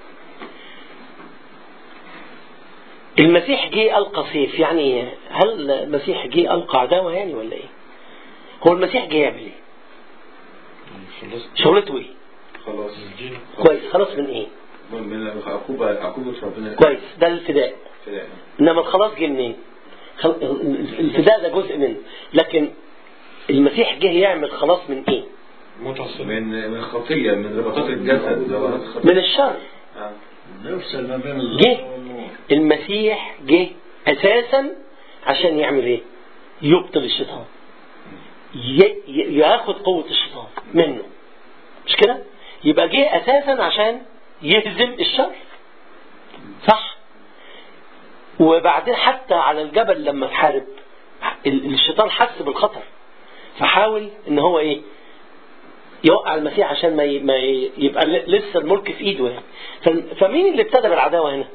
المسيح جه القى سيف يعني إيه؟ هل المسيح جه القى عداوه يعني ولا ايه؟ هو المسيح جه يعمل ايه؟ خلاص شغلته ايه؟ خلاص الدين كويس خلاص من ايه؟ من عقوبة عقوبة ربنا كويس ده الفداء الفداء. انما الخلاص جه منين؟ خل- الفداء ده جزء منه لكن المسيح جه يعمل خلاص من ايه؟ متصل من من خطية من رباطات الجسد رباطات الخطية من الشر آه. نفصل ما بين جه. الظلم والنور المسيح جه اساسا عشان يعمل ايه يبطل الشيطان ي- ي- ياخد قوة الشيطان منه مش كده يبقى جه اساسا عشان يهزم الشر صح وبعدين حتى على الجبل لما تحارب ال- الشيطان حس بالخطر فحاول ان هو ايه يوقع المسيح عشان ما ي- ما ي- يبقى ل- لسه الملك في ايده يعني ف- فمين اللي ابتدى بالعداوه هنا؟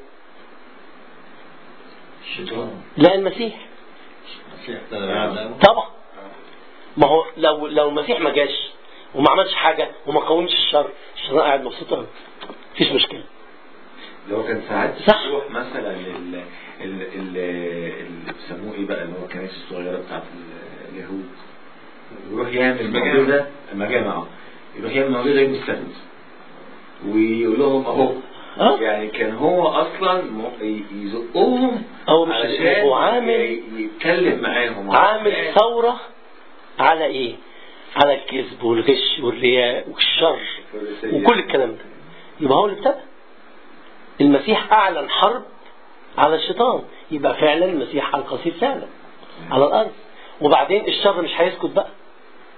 الشيطان لا المسيح المسيح ابتدى بالعداوة طبعا ما هو لو لو المسيح ما جاش وما عملش حاجه وما قاومش الشر الشيطان قاعد مبسوط قوي مفيش مشكله اللي هو كان ساعات صح. يروح مثلا ال ال ال اللي بيسموه ايه بقى اللي هو الكنائس الصغيرة بتاعت ال- اليهود يروح يعمل معجزة المجامع اه يروح يعمل معجزة يوم السبت ويقول لهم اهو اه يعني كان هو اصلا م- ي- يزقهم هو مش علشان هو عامل ي- يتكلم معاهم عامل ثوره على ايه؟ على الكذب والغش والرياء والشر وكل الكلام ده يبقى هو اللي ابتدى المسيح اعلن حرب على الشيطان يبقى فعلا المسيح القى سيف فعلا على الارض وبعدين الشر مش هيسكت بقى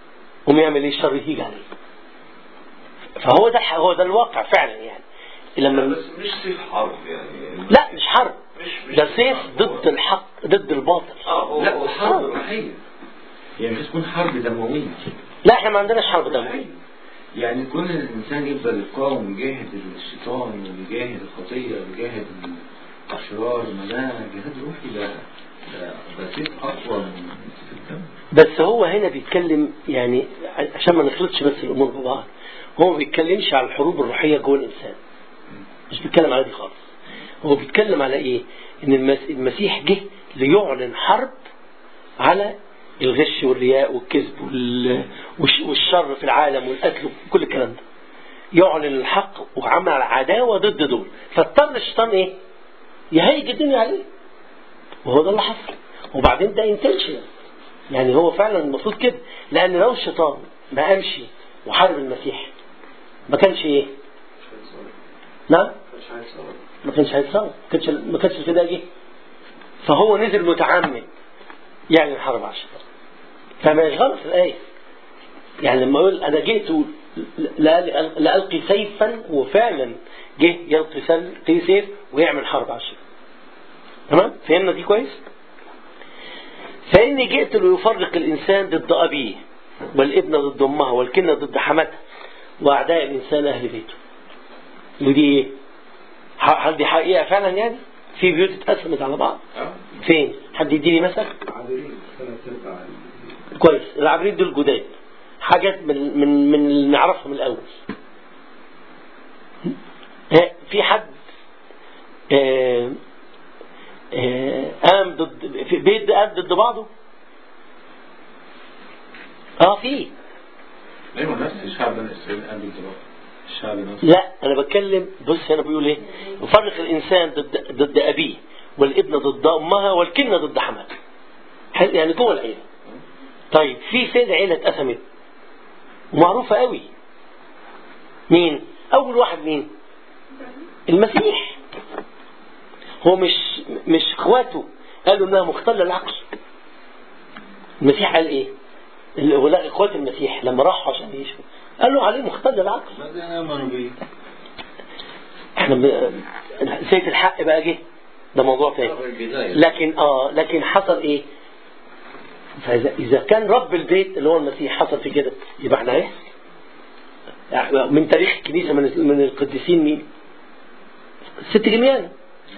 قوم يعمل ايه الشر يجي عليه فهو ده هو ده الواقع فعلا يعني لما بس مش سيف حرب يعني لا مش حرب مش مش ده سيف ضد الحق ضد الباطل اه هو لا هو وحرب روحية يعني مش تكون حرب دموية لا احنا ما عندناش حرب دموية يعني كل الإنسان يفضل يقاوم ويجاهد الشيطان ويجاهد الخطية ويجاهد الأشرار ما ده جهاد روحي ده ده ده سيف أقوى من سيف الدم بس هو هنا بيتكلم يعني عشان ما نخلطش بس الامور ببعض هو ما بيتكلمش على الحروب الروحيه جوه الانسان مش بيتكلم على دي خالص هو بيتكلم على ايه ان المس- المسيح جه ليعلن حرب على الغش والرياء والكذب وال- والش- والشر في العالم والقتل وكل الكلام ده يعلن الحق وعمل عداوه ضد دول فاضطر الشيطان ايه يهيج الدنيا عليه وهو ده اللي حصل وبعدين ده انتنشن يعني هو فعلا المفروض كده لان لو الشيطان ما قامش وحارب المسيح ما كانش ايه نعم ما كانش هيتصور ما كانش ما كانش كده جه فهو نزل متعمد يعني الحرب على الشيطان فما يشغلش الآية يعني لما يقول أنا جئت لا- لألقي سيفا وفعلا جه يلقي سل- سيف ويعمل حرب على الشيطان تمام فهمنا دي كويس فإني جئت ليفرق الإنسان ضد أبيه والابن ضد أمها والكنة ضد حماتها وأعداء الإنسان أهل بيته ودي إيه؟ ح- هل دي حقيقة فعلا يعني؟ في بيوت اتقسمت على بعض فين؟ حد يديني مثل؟ عابرين ثلاث ارباع كويس العبريت دول جداد حاجات من من من اللي نعرفها من الأول ها، في حد آه، آه، قام ضد في بيت قام ضد بعضه اه في ايوه نفس الشعب بني اسرائيل قبل الزراعة الشعب نفسه لا انا بتكلم بص هنا بيقول ايه يفرق الانسان ضد ضد ابيه والابن ضد امها والكنه ضد حماتها حل- يعني جوه العيله طيب في فين عيله اتقسمت ومعروفه قوي مين اول واحد مين المسيح هو مش مش اخواته قالوا انها مختله العقل المسيح قال ايه ولا اخوات المسيح لما راحوا عشان يشفوا قالوا عليه مختل العقل بعدين آمنوا به احنا ب... زيت الحق بقى جه ده موضوع تاني في البداية لكن اه لكن حصل ايه فاذا اذا كان رب البيت اللي هو المسيح حصل في كده يبقى احنا ايه يعني من تاريخ الكنيسه من من القديسين مين الست جميانة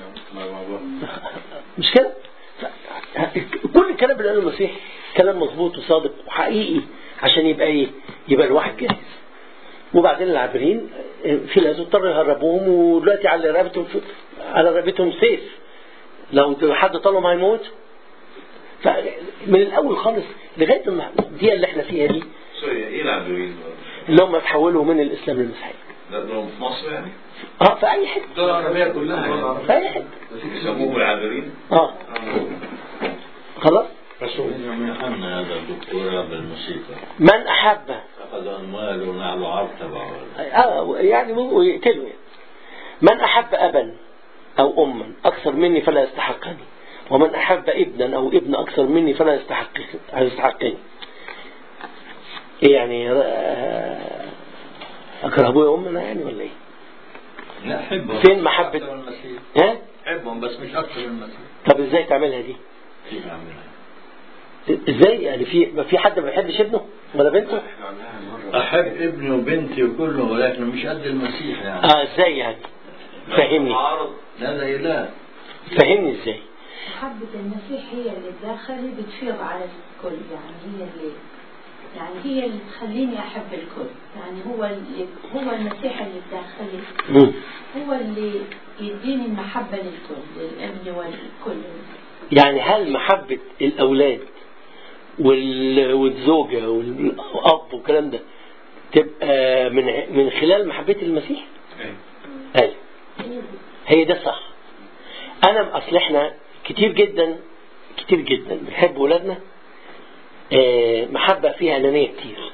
مش كده ف- كل الكلام اللي قاله المسيح كلام مظبوط وصادق وحقيقي عشان يبقى ايه يبقى الواحد جاهز وبعدين العابرين في ناس اضطروا يهربوهم ودلوقتي على رقبتهم على رقبتهم سيف لو حد طالهم هيموت فمن الاول خالص لغايه الدقيقه اللي احنا فيها دي سوري ايه العبرين دول؟ اللي هم اتحولوا من الاسلام للمسيحيه ده دول في مصر يعني؟ اه في اي حته الدول العربية كلها يعني في اي حته يسموهم العابرين؟ اه خلاص رسول يوحنا هذا دكتوراه بالموسيقى من احب أخذ أمواله ونعلو عرض تبعه آه يعني مو- يقتلوا يعني. من أحب أبا أو أما أكثر مني فلا يستحقني ومن أحب ابنا أو ابن أكثر مني فلا يستحق يستحقني إيه يعني آه، أكره أبويا وأمنا يعني ولا إيه؟ لا حبهم فين محبة- أكثر من المسيح ها؟ حبهم بس مش أكثر من المسيح طب إزاي تعملها دي؟ كيف أعملها؟ إزاي يعني في ما في حد ما بيحبش ابنه ولا بنته؟ احنا عملناها مرة أحب ابني وبنتي وكله ولكن مش قد المسيح يعني آه إزاي يعني؟ فهمني معارض لا لا لا فهمني إزاي؟ محبة المسيح هي اللي بداخلي بتفيض على الكل يعني هي اللي يعني هي اللي تخليني أحب الكل يعني هو اللي هو المسيح اللي بداخلي مم. هو اللي يديني المحبة للكل للابن والكل يعني هل محبة الأولاد وال- والزوجة والأب والكلام ده تبقى من ع- من خلال محبة المسيح؟ أيوة هي ده صح أنا أصل إحنا كتير جدا كتير جدا بنحب ولادنا آه، محبة فيها أنانية كتير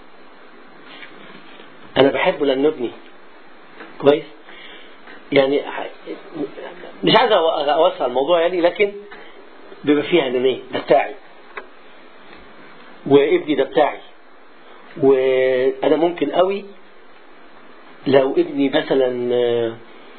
أنا بحبه لأنه ابني كويس يعني ح- مش عايز أو- أوسع الموضوع يعني لكن بيبقى فيها أنانية ده بتاعي وابني ده بتاعي وانا ممكن قوي لو ابني مثلا آه،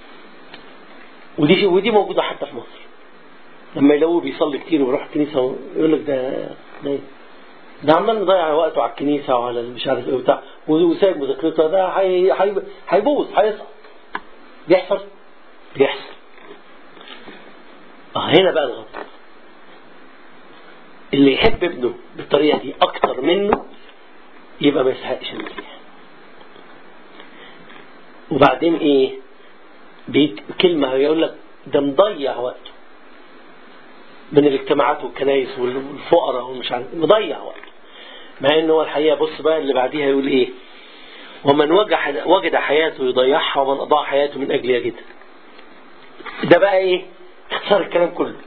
ودي ودي موجوده حتى في مصر لما يلاقوه بيصلي كتير ويروح الكنيسه يقول لك ده ده إيه؟ ده عمال مضيع وقته على الكنيسه وعلى مش عارف ايه وبتاع وسايب مذاكرته ده هي- هي- هيبوظ هيسقط بيحصل بيحصل اه هنا بقى الغلط اللي يحب ابنه بالطريقه دي اكتر منه يبقى ما يستحقش المسيح وبعدين ايه بيت كلمه يقول لك ده مضيع وقته من الاجتماعات والكنايس والفقراء ومش عارف مضيع وقته مع ان هو الحقيقه بص بقى اللي بعديها يقول ايه ومن وجد وجد حياته يضيعها ومن اضاع حياته من اجل يجدها ده بقى ايه اختصار الكلام كله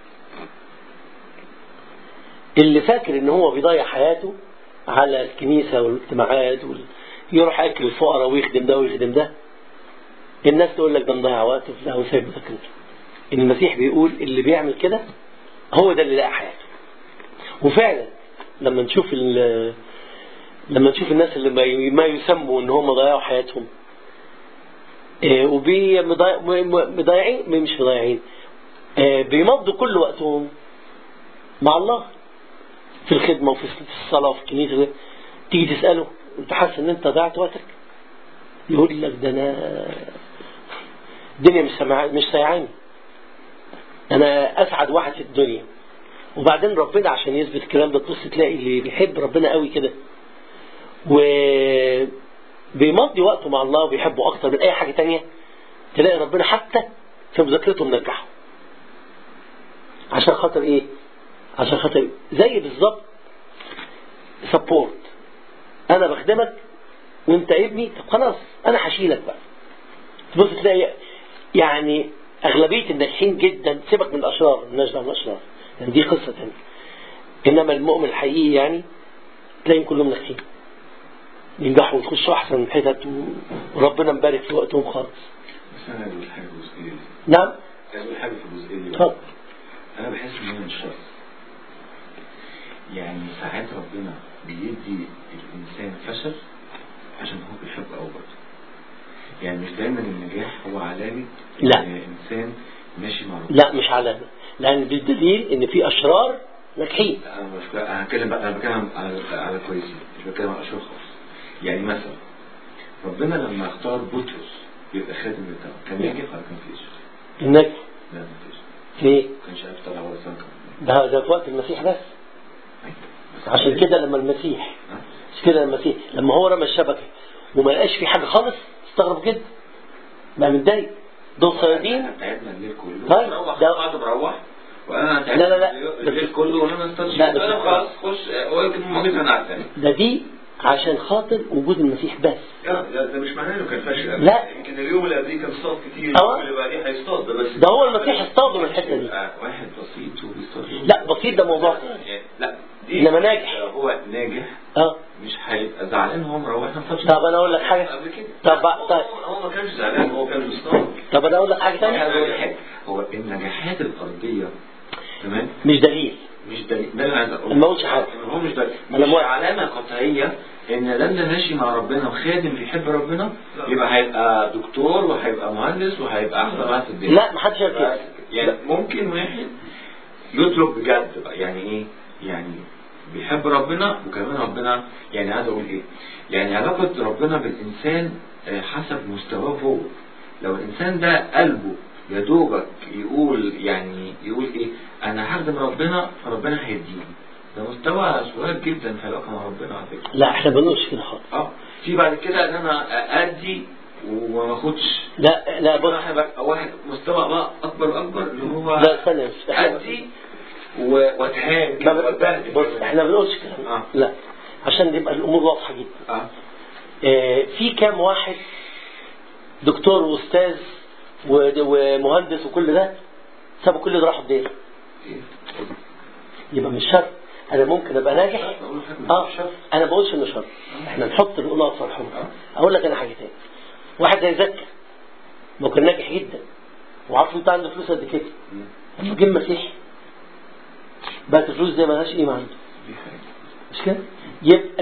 اللي فاكر ان هو بيضيع حياته على الكنيسة والاجتماعات وال... يروح ياكل الفقراء ويخدم ده ويخدم ده الناس تقول لك ده مضيع وقته لا هو سايب مذاكرته ان المسيح بيقول اللي بيعمل كده هو ده اللي لقى حياته وفعلا لما نشوف ال... لما نشوف الناس اللي ما- ما يسموا ان هم ضيعوا حياتهم آه، وبي مضيع- م- م- مضيعين مش مضيعين آه، بيمضوا كل وقتهم مع الله في الخدمة وفي الصلاة وفي الكنيسة تيجي تسأله انت حاسس ان انت ضيعت وقتك يقول لك ده انا الدنيا مش سمع... مش سايعاني انا اسعد واحد في الدنيا وبعدين ربنا عشان يثبت الكلام ده تبص تلاقي اللي بيحب ربنا قوي كده و بيمضي وقته مع الله وبيحبه اكتر من اي حاجه تانية تلاقي ربنا حتى في مذاكرته منجحه عشان خاطر ايه عشان خاطر زي بالظبط سبورت انا بخدمك وانت ابني طب خلاص انا هشيلك بقى تبص تلاقي يعني اغلبيه الناجحين جدا سيبك من الاشرار الناس دعوه بالاشرار يعني دي قصه ثانيه انما المؤمن الحقيقي يعني تلاقيهم كلهم ناجحين ينجحوا ويخشوا احسن حتت و- وربنا مبارك في وقتهم خالص بس انا عايز اقول حاجه في الجزئيه دي نعم عايز اقول حاجه في الجزئيه دي اتفضل انا بحس ان هو مش شرط يعني ساعات ربنا بيدي الانسان فشل عشان هو بيحب قوي برضه يعني مش دايما النجاح هو علامه لا. ان الانسان ماشي مع ربنا لا مش علامه لان بالدليل ان في اشرار ناجحين لا، انا مش انا هتكلم بقى انا بتكلم على على كويسين مش بتكلم على اشخاص يعني مثلا ربنا لما اختار بطرس يبقى خادم بتاعه كان ناجح ولا كان فيش؟ الناجح لا ما فيش ليه؟ ما كانش عارف يطلع ولا سنه ده ده في وقت المسيح بس عشان كده لما المسيح مش كده لما المسيح لما هو رمى الشبكه وما لقاش في حاجه خالص استغرب جدا بقى متضايق دول صيادين تعبنا الليل كله طيب، بروح ده- بعد بروح وانا تعبت لا، لا، لا. الليل كله وانا ما استنش لا، بس- انا خلاص خش ويمكن ممكن انا عارفه ده دي عشان خاطر وجود المسيح بس لا لا ده مش معناه انه كان فاشل لا. يمكن اليوم اللي قبليه كان اصطاد كتير أه. اليوم اللي بعديه هيصطاد ده بس ده هو المسيح اصطاده من الحته دي يبقى واحد بسيط وبيستطيع لا بسيط ده موضوع ثاني. لا دي إنما ناجح. هو ناجح اه مش هيبقى زعلان هو مروح ما فاتش طب انا اقول لك حاجه قبل كده طب طيب هو هو ما كانش زعلان هو كان بيصطاد طب انا اقول لك حاجه انا بقول ثانيه حاجة. هو النجاحات الارضيه تمام مش دليل مش دليل ده اللي عايز اقوله ما قلتش حاجة. هو مش دليل أنا مش موافق. علامه قطعيه ان ده اللي ماشي مع ربنا وخادم بيحب ربنا يبقى هيبقى دكتور وهيبقى مهندس وهيبقى احسن واحد في الدنيا لا ما حدش قال كده بس يعني ممكن واحد يترك بجد بقى يعني ايه يعني بيحب ربنا وكمان ربنا يعني عايز اقول ايه يعني علاقة ربنا بالانسان آه، حسب مستواه هو لو الانسان ده قلبه يا دوبك يقول يعني يقول ايه انا هخدم ربنا فربنا هيديني ده مستوى صغير جدا في العلاقة مع ربنا على فكرة لا احنا ما بنقولش كده خالص اه في بعد كده ان انا ادي وما اخدش لا لا بص واحد واحد مستوى بقى اكبر واكبر اللي هو لا استنى بس احنا ادي و- واتهان ما كده بن- واتبهدل بص احنا ما بنقولش كده آه. لا عشان يبقى الامور واضحه جدا اه آه، في كام واحد دكتور واستاذ و- ومهندس وكل ده سابوا كل ده راحوا الدير يبقى مش شرط انا ممكن ابقى ناجح اه انا ما بقولش انه شرط احنا نحط الاولى اصل الحمر اقول لك انا حاجه تاني واحد زي زكي ما هو كان ناجح جدا وعارف انت عنده فلوس قد كده لما جه المسيح بقت الفلوس دي مالهاش قيمه عنده دي حاجة مش كده؟ يبقى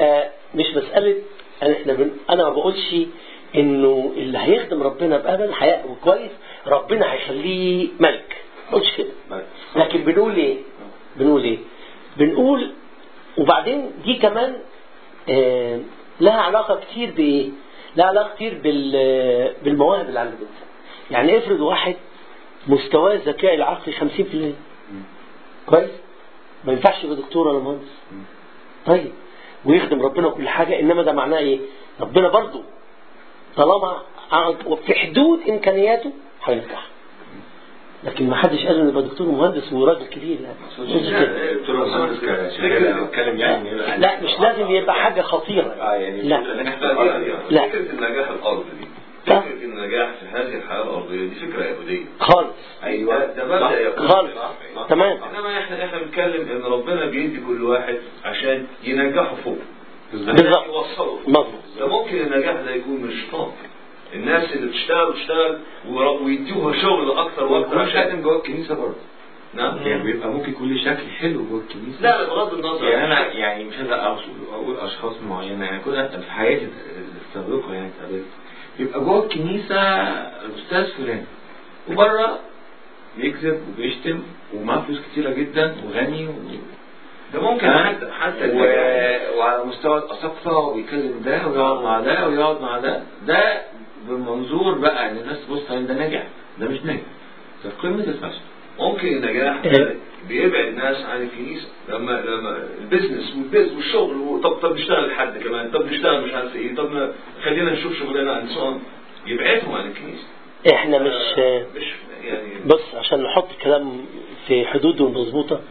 مش مسألة أنا احنا بن... أنا ما بقولش إنه اللي هيخدم ربنا بأمل هيقوى كويس ربنا هيخليه ملك ما بقولش كده لكن بنقول إيه؟ بنقول إيه؟ بنقول وبعدين دي كمان آه لها علاقة كتير بإيه؟ لها علاقة كتير بال... بالمواهب اللي عند الإنسان يعني افرض واحد مستواه الذكاء العقلي 50% كويس؟ ما ينفعش يبقى دكتور ولا مهندس طيب ويخدم ربنا كل حاجة إنما ده معناه إيه ربنا برضو طالما عن- في حدود إمكانياته هينجح لكن ما حدش قال انه يبقى دكتور مهندس وراجل كبير لا مش كده. دكتور مهندس كشغال او اتكلم يعني لا مش لازم يبقى حاجة خطيرة اه يعني لا. لا. فكرة النجاح الأرضي دي لا. فكرة النجاح في هذه الحياة الأرضية دي فكرة يهودية خالص ايوه ده مبدأ يهودي. خالص. تمام. إنما إحنا إحنا بنتكلم إن ربنا بيدي كل واحد عشان ينجحه فوق بالظبط. يوصله فوق. مظبوط ده ممكن النجاح ده يكون مش طاق الناس اللي بتشتغل بتشتغل ور- ويديوها شغل أكتر وأكتر ومش عشان خادم جوه الكنيسه برضه نعم يعني بيبقى ممكن يكون ليه شكل حلو جوه الكنيسه لا بغض النظر يعني انا يعني مش عايز أقصد- اقول اشخاص معينه يعني كل في حياتي السابقه يعني اتقابلت يبقى جوه الكنيسه الاستاذ فلان وبره بيكذب وبيشتم ومعاه فلوس كتيره جدا وغني و... ده ممكن ها؟ حتى حتى و... النجاح. وعلى مستوى الأساقفة وبيكلم ده ويقعد مع ده ويقعد مع ده ده بمنظور بقى ان الناس تبص على ده ناجح ده مش ناجح ده قمة الفشل ممكن النجاح إيه. بيبعد ناس عن الكنيسه لما لما البيزنس والبيز والشغل و- طب طب نشتغل لحد كمان طب نشتغل مش عارف ايه طب ن- خلينا نشوف شغلنا عن سؤال يبعدهم عن الكنيسه احنا مش آه، مش يعني بص عشان نحط الكلام في حدوده المظبوطة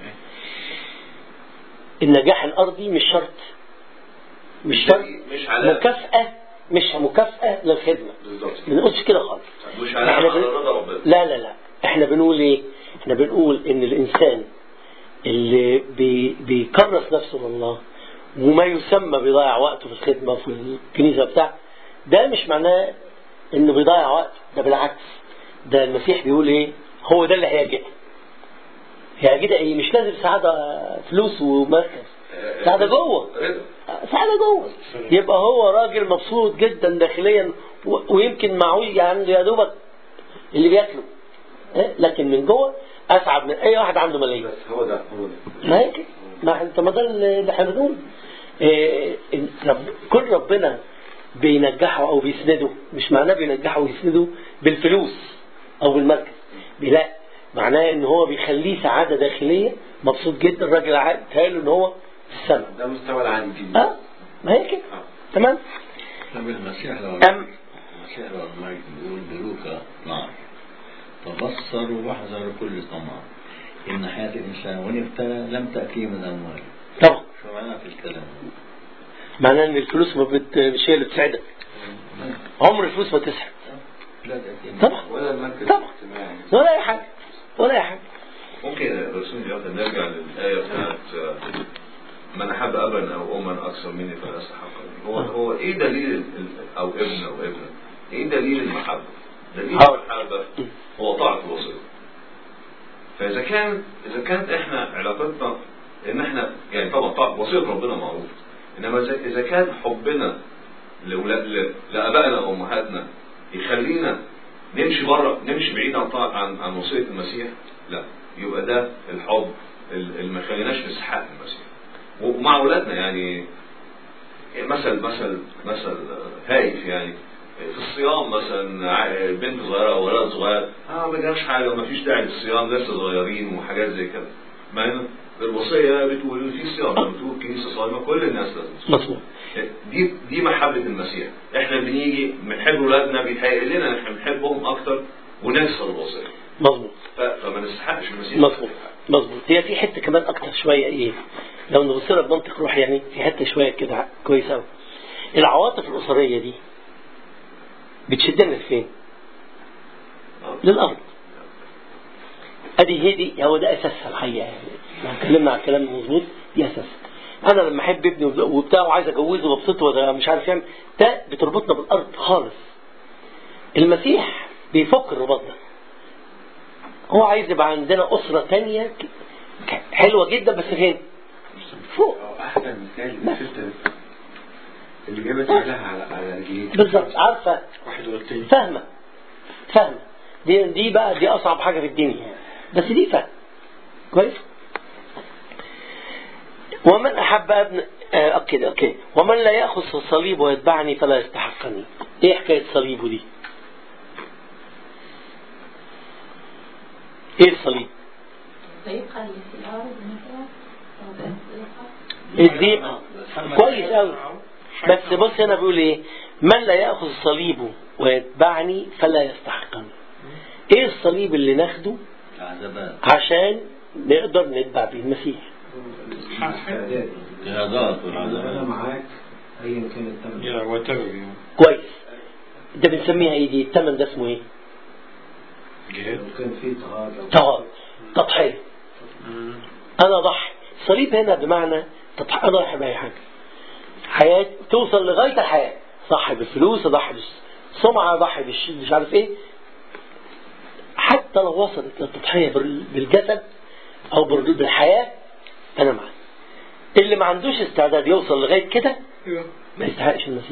النجاح الأرضي مش شرط مش شرط مش على مكافأة مش مكافأة للخدمة بالظبط ما نقولش كده خالص مش على احنا على بن- رضا ربنا لا لا لا احنا بنقول ايه احنا بنقول ان الانسان اللي بي بيكرس نفسه لله وما يسمى بيضيع وقته في الخدمة في الكنيسة بتاع ده مش معناه انه بيضيع وقت ده بالعكس ده المسيح بيقول ايه هو ده اللي هيجد هيجد ايه مش لازم سعادة فلوس ومركز سعادة جوه رضا سعادة جوه يبقى هو راجل مبسوط جدا داخليا و- ويمكن معهوش يعني يا دوبك اللي بياكله إيه؟ لكن من جوه اسعد من اي واحد عنده ملايين بس هو ده هو ده ما هيك ما انت ما ده اللي احنا بنقول إيه إن رب كل ربنا بينجحه او بيسنده مش معناه بينجحه ويسنده بالفلوس او بالمركز لا معناه ان هو بيخليه سعاده داخليه مبسوط جدا الراجل عاد تهيأله ان هو في السماء ده مستوى العالي جدا اه ما هي كده تمام طب المسيح لو أم المسيح لو الملك بيقول بلوكا 12 تبصروا واحذروا كل طمع إن حياة الإنسان وإن ابتلى لم تأتيه من أمواله طبعا شو معناه في الكلام معناه ان الفلوس ما بت... مش هي اللي بتسعدك عمر الفلوس ما تسعد لا تأتي من طبعا ولا المركز طبعا. الاجتماعي ولا اي حاجه ولا اي حاجه ممكن رسول الله نرجع للآية بتاعت آه، من أحب أبا أو أما أكثر مني فلا يستحقني هو هو إيه دليل ال- ال- أو ابن أو ابنة إيه دليل المحبة؟ دليل حاضر. المحبة هو طاعة الوصية فإذا كان إذا كانت إحنا علاقتنا إن إحنا يعني طبعا طاعة وصية ربنا معروف إنما إذا- إذا كان حبنا لأولاد ل- لآبائنا وأمهاتنا يخلينا نمشي بره نمشي بعيد عن طاعة عن عن وصية المسيح لا يبقى ده الحب ال- اللي ما خليناش نستحق المسيح ومع أولادنا يعني مثل مثل مثل هايف يعني في الصيام مثلا ع- بنت صغيره او ولد صغير اه ما جابش حاجه وما فيش داعي للصيام لسه صغيرين وحاجات زي كده مع ان الوصيه بتقول في صيام لما تقول الكنيسه صايمه كل الناس لازم تصوم. مظبوط دي دي محبه المسيح احنا بنيجي بنحب اولادنا بيتهيأ لنا ان احنا بنحبهم اكتر ونكسر الوصيه مظبوط ف- فما نستحقش المسيح مظبوط مظبوط هي في حته كمان اكتر شويه ايه لو نبص لها بمنطق روح يعني في حته شويه كده كويسه قوي العواطف الاسريه دي بتشدنا لفين؟ للارض ادي هي دي هو ده اساسها الحقيقه يعني لو اتكلمنا على الكلام المظبوط دي اساسها انا لما احب ابني وبتاع وعايز اجوزه وابسطه وده مش عارف يعمل ده بتربطنا بالارض خالص المسيح بيفك الرباط ده هو عايز يبقى عندنا أسرة تانية ك- ك- حلوة جدا بس فين؟ فوق احسن مثال للفلتر اللي جابت رجلها على على رجليه بالظبط عارفة واحد والتاني فاهمة فاهمة دي دي بقى دي أصعب حاجة في الدنيا بس دي فاهمة كويس ومن أحب ابن آه أوكي أوكي ومن لا يأخذ الصليب ويتبعني فلا يستحقني إيه حكاية صليبه دي إيه الصليب الضيقة اللي في الأرض مثلا أو الضيقة الضيقة كويس أوي بس بص هنا بيقول إيه من لا يأخذ صليبه ويتبعني فلا يستحقني إيه الصليب اللي ناخده عذابات عشان نقدر نتبع بيه المسيح استعداد جهادات انا والعذابات معاك ايا كان الثمن يا واتر يعني كويس ده بنسميها ايه دي الثمن ده اسمه ايه جهاد لو كان في طهارة لو طهارة تضحية انا ضحي الصليب هنا بمعنى تضحي انا ضحي باي حاجة حياة توصل لغاية الحياة ضحي بالفلوس ضحي بالسمعة ضحي بالش- مش عارف ايه حتى لو وصلت للتضحية بال- بالجسد او بال- بالحياة انا معاك اللي ما عندوش استعداد يوصل لغاية كده ما يستحقش المسيح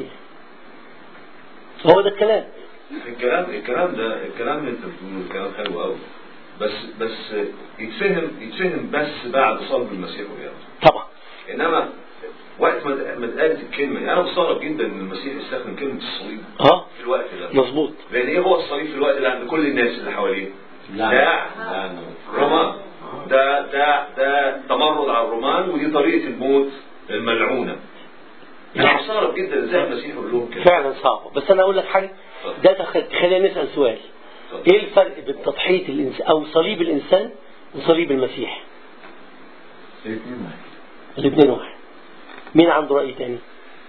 هو ده الكلام الكلام الكلام ده الكلام اللي انت بتقوله كلام حلو قوي بس بس يتفهم يتفهم بس بعد صلب المسيح وياه طبعا انما وقت ما ما اتقالت الكلمه دي انا مستغرب جدا ان المسيح يستخدم كلمه الصليب اه في الوقت ده مظبوط لان ايه هو الصليب في الوقت ده عند كل الناس اللي حواليه لا ده لا رومان ده ده ده تمرد على الرومان ودي طريقه الموت الملعونه انا مستغرب جدا ازاي المسيح يقول لهم كده فعلا صعبة بس أنا أقول لك حاجة ده تخ- خلينا نسأل سؤال إيه الفرق بين تضحية الإنسان أو صليب الإنسان وصليب المسيح الاثنين واحد الاثنين واحد مين عنده رأي تاني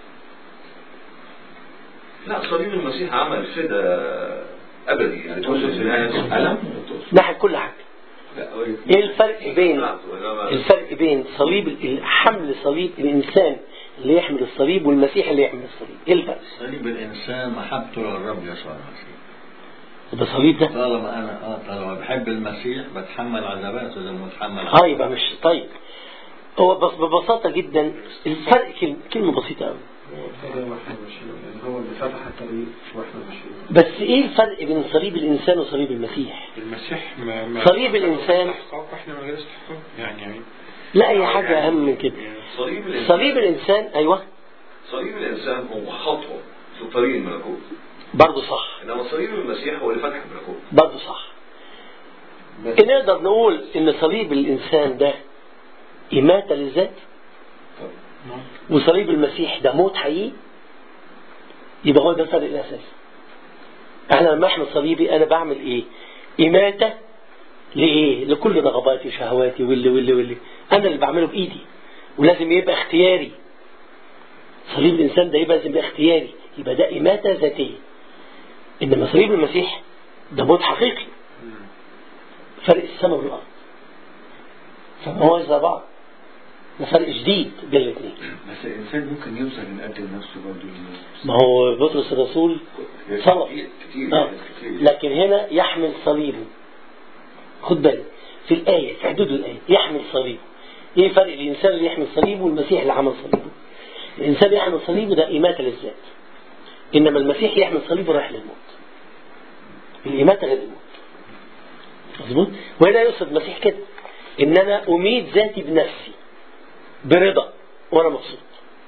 لا صليب المسيح عمل فدا ابدي يعني توصل في النهايه ألم ناحية كل حاجة لا هو إيه الفرق بين إنما الفرق بين صليب ال- حمل صليب الإنسان اللي يحمل الصليب والمسيح اللي يحمل الصليب إيه الفرق صليب الإنسان محبته للرب يسوع المسيح ده صليب ده طالما أنا آه طالما بحب المسيح بتحمل عذاباته زي ما بتحمل اه يبقى مش طيب هو بس ببساطة جدا الفرق كلمة, كلمة بسيطة قوي كده واحنا ماشيين يعني هو اللي فتح الطريق واحنا ماشيين بس ايه الفرق بين صليب الانسان وصليب المسيح المسيح ما ما صليب الإنسان. استحقاق واحنا من غير استحقاق يعني يعني لا هي حاجة اهم من كده صليب الانسان صليب الانسان ايوه صليب الانسان هو خطوه في طريق الملكوت برضه صح انما صليب المسيح هو اللي فتح الملكوت برضه صح نقدر نقول ان صليب الانسان ده إماتة للذات وصليب المسيح ده موت حقيقي يبقى هو ده الفرق الأساسي احنا لما احنا صليبي انا بعمل ايه إماتة لإيه لكل رغباتي وشهواتي واللي واللي واللي أنا اللي بعمله بإيدي ولازم يبقى اختياري صليب الإنسان ده يبقى لازم يبقى اختياري يبقى ده إماتة ذاتية إنما صليب المسيح ده موت حقيقي فرق السماء والأرض فما هو زي بعض ده فرق شديد بين الاثنين بس الانسان ممكن يوصل ان يقدم نفسه برضه للناس ما هو بطرس الرسول صلب كتير كتير آه. كتير لكن هنا يحمل صليبه خد بالك في الآية في حدود الآية يحمل صليبه ايه فرق الإنسان اللي يحمل صليبه والمسيح اللي عمل صليبه الإنسان اللي يحمل صليبه ده إماتة للذات إنما المسيح يحمل صليبه رايح للموت الإماتة للموت مظبوط وهنا يقصد المسيح كده إن أنا أميت ذاتي بنفسي برضا وأنا مبسوط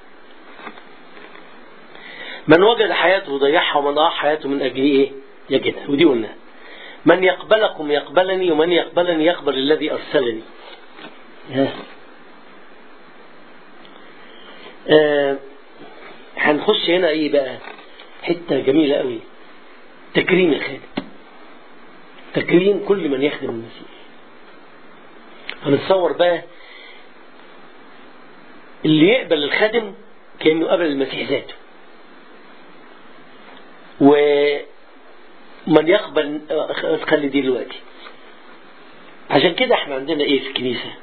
من وجد حياته ضيعها ومن ضاع حياته من أجل إيه يجدها ودي قلنا من يقبلكم يقبلني ومن يقبلني يقبل الذي أرسلني آه. آه. هنخش هنا ايه بقى حتة جميلة قوي تكريم الخادم تكريم كل من يخدم المسيح هنتصور بقى اللي يقبل الخادم كأنه قبل المسيح ذاته ومن يقبل آه، خلي دي دلوقتي عشان كده احنا عندنا ايه في الكنيسة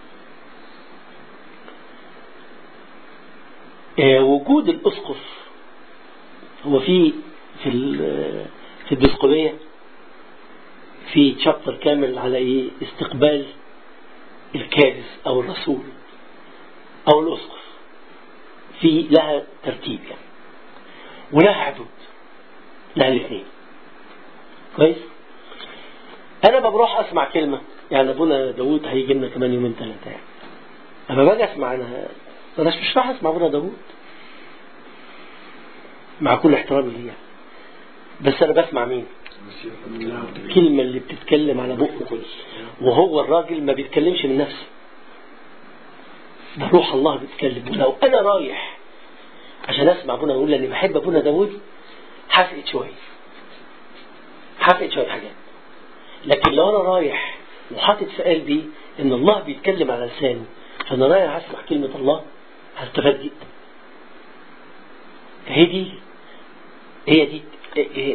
آه، وجود الأسقف هو في في ال- في الدسقلية في تشابتر كامل على ايه استقبال الكارث او الرسول او الأسقف في لها ترتيب يعني ولها حدود لها الاثنين كويس انا لما بروح اسمع كلمه يعني ابونا داوود هيجي لنا كمان يومين ثلاثه يعني لما باجي اسمع انا انا مش راح اسمع ابونا داوود مع كل احترامي ليه يعني. بس انا بسمع مين الكلمة اللي بتتكلم على بقه كله وهو الراجل ما بيتكلمش من نفسه ده روح الله بيتكلم ولو انا رايح عشان اسمع ابونا يقول لاني بحب ابونا داوود هفقد شويه هفقد شويه حاجات لكن لو انا رايح وحاطط في قلبي ان الله بيتكلم على لساني فانا رايح اسمع كلمه الله هستفاد جدا هي دي هي دي ال-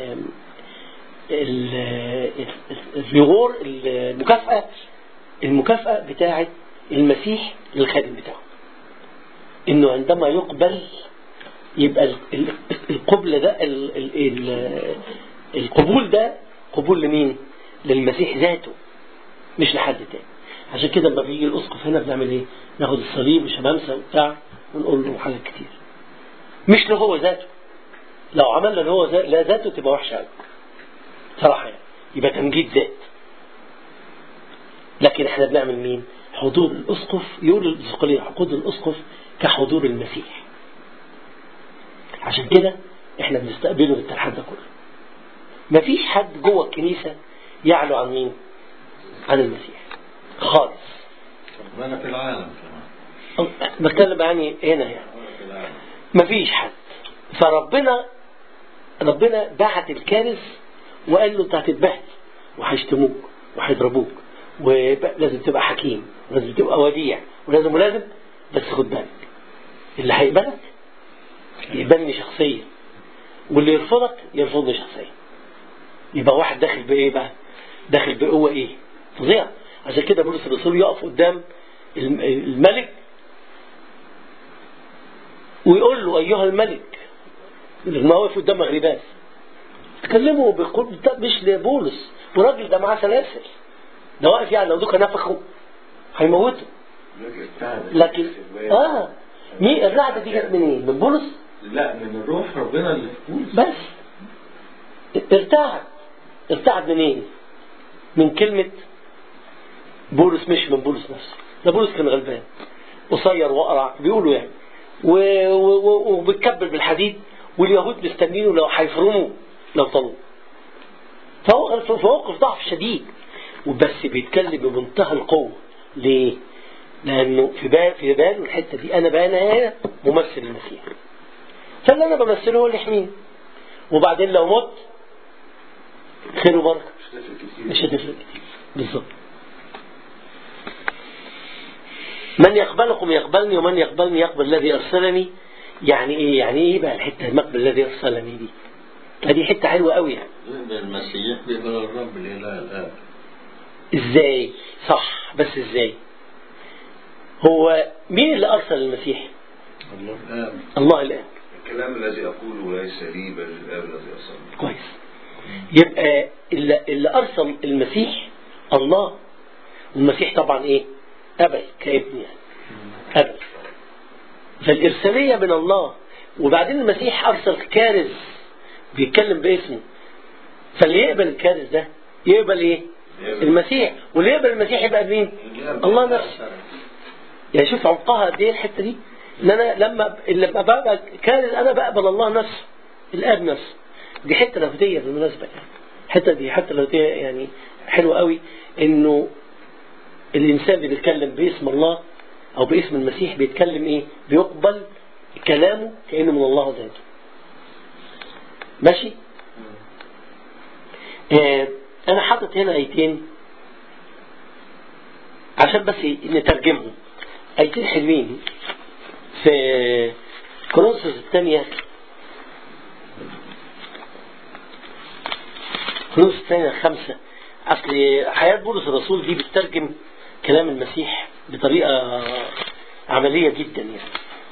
ال- الريور المكافأة المكافأة بتاعة المسيح للخادم بتاعه انه عندما يقبل يبقى ال- ال- القبل ده ال- ال- ال- القبول ده قبول لمين للمسيح ذاته مش لحد تاني عشان كده لما بيجي الاسقف هنا بنعمل ايه ناخد الصليب وشمامسه وبتاع ونقول له حاجات كتير مش له هو ذاته لو عملنا اللي هو ذا- لا ذاته تبقى وحشه قوي صراحه يعني يبقى تمجيد ذات لكن احنا بنعمل مين حضور الاسقف يقول الاسقليه حضور الاسقف كحضور المسيح عشان كده احنا بنستقبله بالترحاب ده كله مفيش حد جوه الكنيسه يعلو عن مين عن المسيح خالص ربنا في العالم كمان بتكلم يعني هنا يعني في العالم مفيش حد فربنا ربنا بعت الكارث وقال له انت هتتبهدل وهيشتموك وهيضربوك ولازم تبقى حكيم ولازم تبقى وديع ولازم ولازم بس خد بالك اللي هيقبلك يقبلني شخصيا واللي يرفضك يرفضني شخصيا يبقى واحد داخل بايه بقى داخل بقوه ايه فظيع عشان كده بولس الرسول يقف قدام الم- الملك ويقول له أيها الملك لما واقف قدام مغرباس تكلموا بقول ده مش لبولس والراجل ده معاه سلاسل ده واقف يعني لو دوكا نفخه هيموته لكن اه مين الرعدة دي جت منين؟ من بولس؟ لا من الروح ربنا اللي في بولس بس ارتعد ارتعد منين؟ من كلمة بولس مش من بولس نفسه ده بولس كان غلبان قصير وقرع بيقولوا يعني و- و- و- وبيتكبل بالحديد واليهود مستنينه لو هيفرموا لو طلعوا فهو في موقف ضعف شديد وبس بيتكلم بمنتهى القوة ليه؟ لأنه في بال في بال الحتة دي أنا بقى أنا هنا ممثل المسيح فاللي أنا بمثله هو اللي يحميني وبعدين لو مت خير وبركة مش هتفرق كتير بالظبط من يقبلكم يقبلني ومن يقبلني يقبل الذي أرسلني يعني إيه يعني إيه بقى الحتة مقبل الذي أرسلني دي هذه حتة حلوة قوي يعني يقبل المسيح بيقبل الرب الإله الآب إزاي صح بس إزاي هو مين اللي أرسل المسيح الله الآب الله الآن الكلام الذي أقوله ليس لي بل الآب الذي أرسلني كويس يبقى اللي, اللي أرسل المسيح الله والمسيح طبعا إيه أبل كابن يعني أبل فالإرسالية من الله وبعدين المسيح أرسل كارث بيتكلم باسمه فاللي يقبل الكارث ده يقبل إيه المسيح واللي يقبل المسيح يبقى مين الله نفسه يعني شوف عمقها قد ايه الحته دي ان انا لما لما بقى كان انا بقبل الله نفسه الاب نفسه دي حته لاهوتيه بالمناسبه يعني الحته دي حته لاهوتيه يعني حلوه قوي انه الانسان اللي بيتكلم باسم الله او باسم المسيح بيتكلم ايه بيقبل كلامه كانه من الله ذاته ماشي آه انا حاطط هنا ايتين عشان بس نترجمهم ايتين حلوين في كورنثوس الثانية كورنثوس الثانية خمسة أصل حياة بولس الرسول دي بتترجم كلام المسيح بطريقة عملية جدا يعني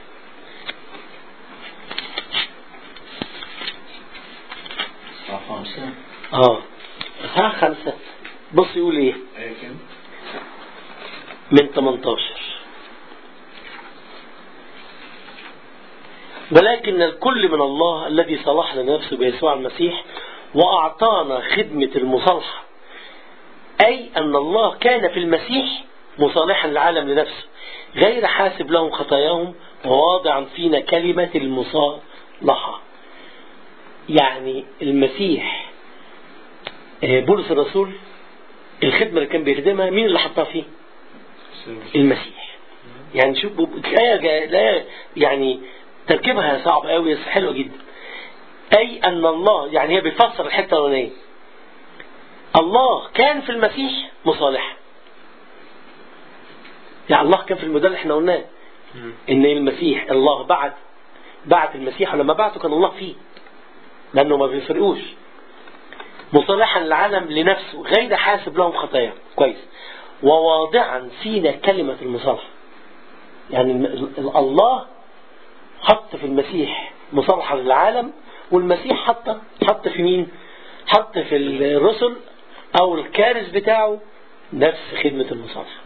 صح خمسة اه الساعة خمسة بص يقول ايه أي كم من 18 ولكن الكل من الله الذي صلح لنا نفسه بيسوع المسيح وأعطانا خدمة المصالحة أي أن الله كان في المسيح مصالحا العالم لنفسه غير حاسب لهم خطاياهم وواضعا فينا كلمة المصالحة يعني المسيح آه، بولس الرسول الخدمة اللي كان بيخدمها مين اللي حطها فيه المسيح يعني شوف الآية جا- الآية يعني تركيبها صعب قوي بس حلوة جدا أي أن الله يعني هي بتفسر الحتة الأولانية الله كان في المسيح مصالحا يعني الله كان في الموديل اللي احنا قلناه ان المسيح الله بعت بعت المسيح ولما بعته كان الله فيه لانه ما بيفرقوش مصالحا العالم لنفسه غير حاسب لهم خطاياهم كويس وواضعا فينا كلمة المصالحة يعني ال- ال- الله حط في المسيح مصالحة للعالم والمسيح حط حط في مين حط في الرسل او الكارث بتاعه نفس خدمة المصالحة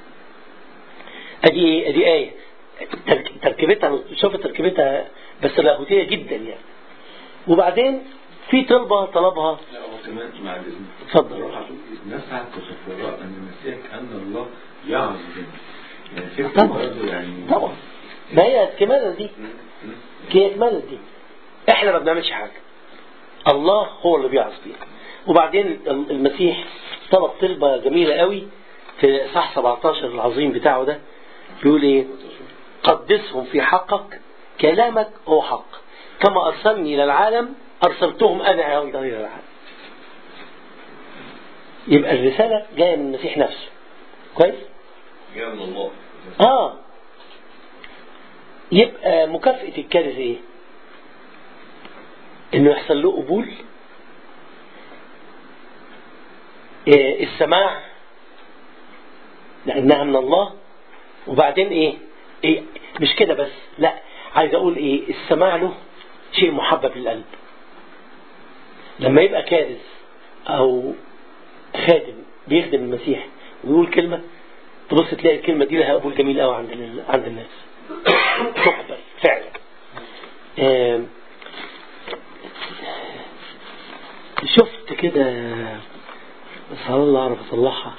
ادي ايه ادي ايه ترك- تركيبتها شوف تركيبتها بس لاهوتية جدا يعني وبعدين في طلبة طلبها لا هو كمان مع الإذن اتفضل. الناس ساعات تصفراء أن المسيح كأن الله يعظ بنا يعني فكرة طبعا برضه يعني طبعا ما هي كمالة دي هي كمالة دي احنا ما بنعملش حاجة الله هو اللي بيعظ بينا وبعدين المسيح طلب طلبة جميلة قوي في صح 17 العظيم بتاعه ده بيقول ايه قدسهم في حقك كلامك هو حق كما أرسلني إلى العالم أرسلتهم أنا أيضا إلى العالم يبقى الرسالة جاية من المسيح نفسه كويس جاء من الله آه يبقى مكافأة الكارث إيه؟ إنه يحصل له قبول إيه السماع لأنها من الله وبعدين إيه؟ إيه مش كده بس لا عايز أقول إيه السماع له شيء محبب للقلب لما يبقى كارث أو خادم بيخدم المسيح ويقول كلمة تبص تلاقي الكلمة دي لها قبول جميل قوي عند ال- عند الناس تقبل فعلا آم، شفت كده بس على الله اعرف اطلعها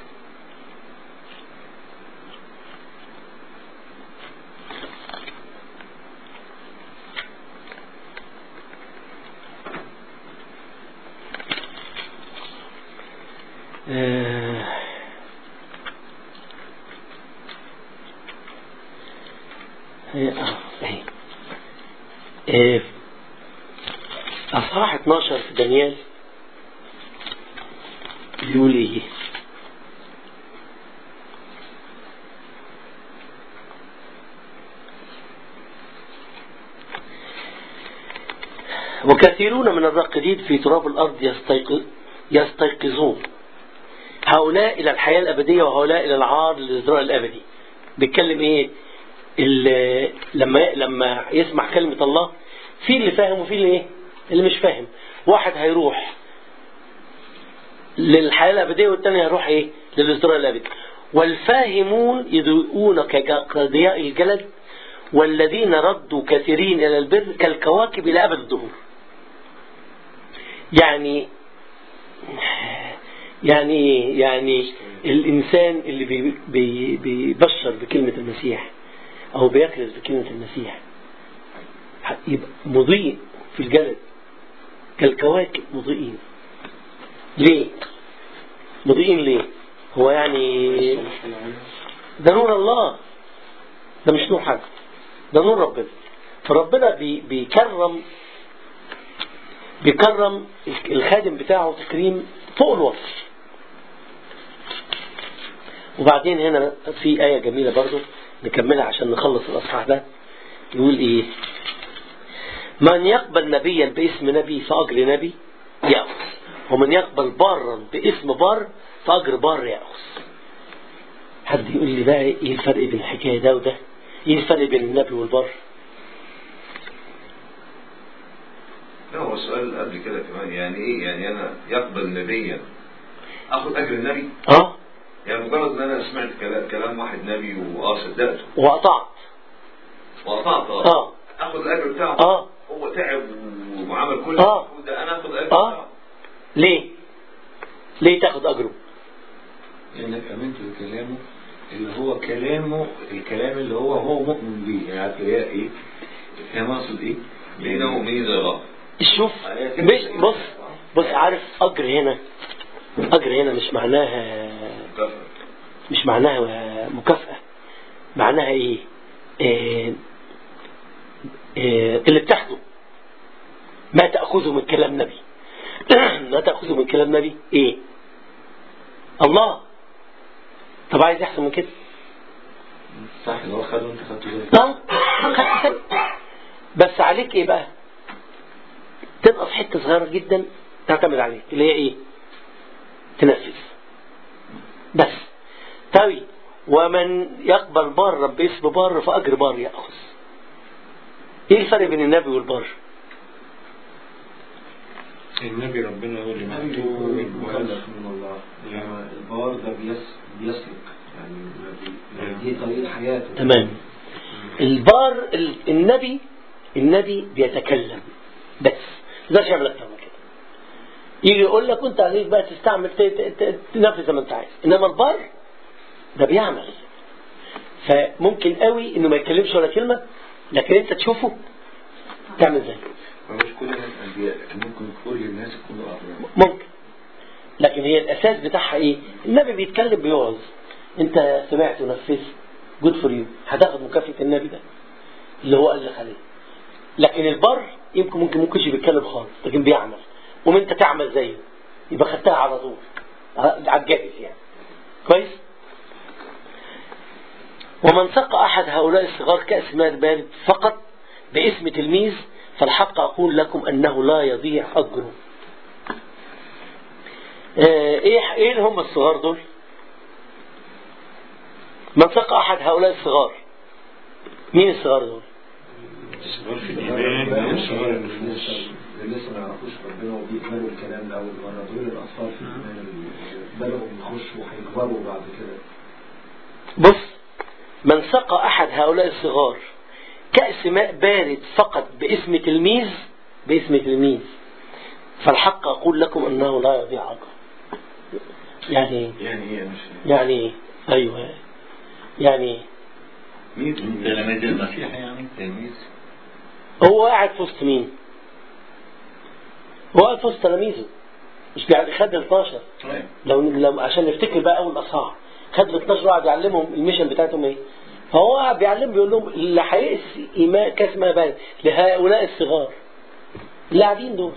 آه، هي اه اهي آه، اصحاح 12 في دانيال بيقول ايه وكثيرون من الراقدين في تراب الأرض يستيقظ يستيقظون هؤلاء إلى الحياة الأبدية وهؤلاء إلى العار للإزراء الأبدي بيتكلم إيه ال- لما لما يسمع كلمة الله في اللي فاهم وفي اللي إيه اللي مش فاهم واحد هيروح للحياة الأبدية والتاني هيروح إيه للإزراء الأبدي والفاهمون يضيئون كج- كضياء الجلد والذين ردوا كثيرين إلى البر كالكواكب إلى أبد الدهور يعني يعني إيه؟ يعني الإنسان اللي بي بي بيبشر بكلمة المسيح أو بيكرز بكلمة المسيح يبقى مضيء في الجلد كالكواكب مضيئين ليه؟ مضيئين ليه؟ هو يعني ده نور الله ده مش نور حد ده نور ربنا فربنا بي بيكرم بيكرم الخادم بتاعه تكريم فوق الوصف وبعدين هنا في آية جميلة برضو نكملها عشان نخلص الأصحاح ده يقول إيه من يقبل نبيا باسم نبي فأجر نبي يأخذ ومن يقبل بارا باسم بار فأجر بار يأخذ حد يقول لي بقى ايه الفرق بين الحكاية ده وده ايه الفرق بين النبي والبر لا هو السؤال قبل كده كمان يعني ايه يعني انا يقبل نبيا اخد اجر النبي اه يعني مجرد ان انا سمعت كلام, كلام واحد نبي واه صدقته وقطعت وقطعت اه اخد الاجر بتاعه اه هو تعب وعمل كل آه. المجهود ده انا اخد الاجر آه. بتاعه ليه ليه تاخد اجره لانك امنت بكلامه اللي هو كلامه الكلام اللي هو هو مؤمن بيه يعني عارف هي ايه فاهم اقصد ايه؟ بينه وبين زي الله شوف مش بص بص عارف اجر هنا اجر هنا مش معناها كفر مش معناها مكافأة معناها ايه آه آه اللي بتاخده ما تأخذه من كلام نبي ما تأخذه من كلام نبي ايه الله طب عايز يحصل من كده صح اللي هو خده وانت خدته زي اه خدت بالك. بس عليك ايه بقى تنقص حته صغيره جدا تعتمد عليك اللي هي ايه تنفذ بس طيب ومن يقبل بر باسم بر فاجر بر ياخذ ايه الفرق بين النبي والبر النبي ربنا هو اللي مكتوب مكلف من الله يعني البار ده بيس بيسلك يعني ما بي- يعني دي طريقة حياته تمام البار ال- النبي النبي بيتكلم بس ما يقدرش يعمل اكتر من كده يجي يقول لك وانت عليك بقى تستعمل ت- ت- ت- تنفذ زي ما انت عايز انما البار ده بيعمل فممكن قوي انه ما يتكلمش ولا كلمه لكن انت تشوفه تعمل زيه مش كل الناس انبياء لكن ممكن كل الناس يكونوا ابرار ممكن لكن هي الاساس بتاعها ايه النبي بيتكلم بيوعظ انت سمعت ونفذت جود فور يو هتاخد مكافاه النبي ده اللي هو قال لك عليه لكن البر يمكن ممكن ممكن يكونش بيتكلم خالص لكن بيعمل وما انت تعمل زيه يبقى خدتها على طول على الجاهز يعني كويس ومن سقى احد هؤلاء الصغار كاس ماء بارد فقط باسم تلميذ فالحق اقول لكم انه لا يضيع اجره آه، ايه ايه اللي هم الصغار دول من سقى احد هؤلاء الصغار مين الصغار دول صغار في الإيمان وصغار النفوس اللي لسه ما يعرفوش ربنا وبيقبلوا الكلام لأول مرة دول الأطفال في الإيمان اللي بدأوا يخشوا وهيكبروا بعد كده بص من سقى أحد هؤلاء الصغار كأس ماء بارد فقط باسم تلميذ باسم تلميذ فالحق أقول لكم أنه لا يضيع أجره يعني إيه؟ يعني ايه مش يعني إيه؟ أيوه يعني إيه؟ مين من تلاميذ المسيح يعني تلميذ هو قاعد في وسط مين؟ هو قاعد في وسط تلاميذه مش قاعد خد ال 12 طيب لو لو عشان نفتكر بقى اول اصحاح خد ال 12 وقعد يعلمهم الميشن بتاعتهم ايه فهو قاعد بيعلم بيقول لهم اللي هيقس ايمان كاس ما بارد لهؤلاء الصغار اللي قاعدين دول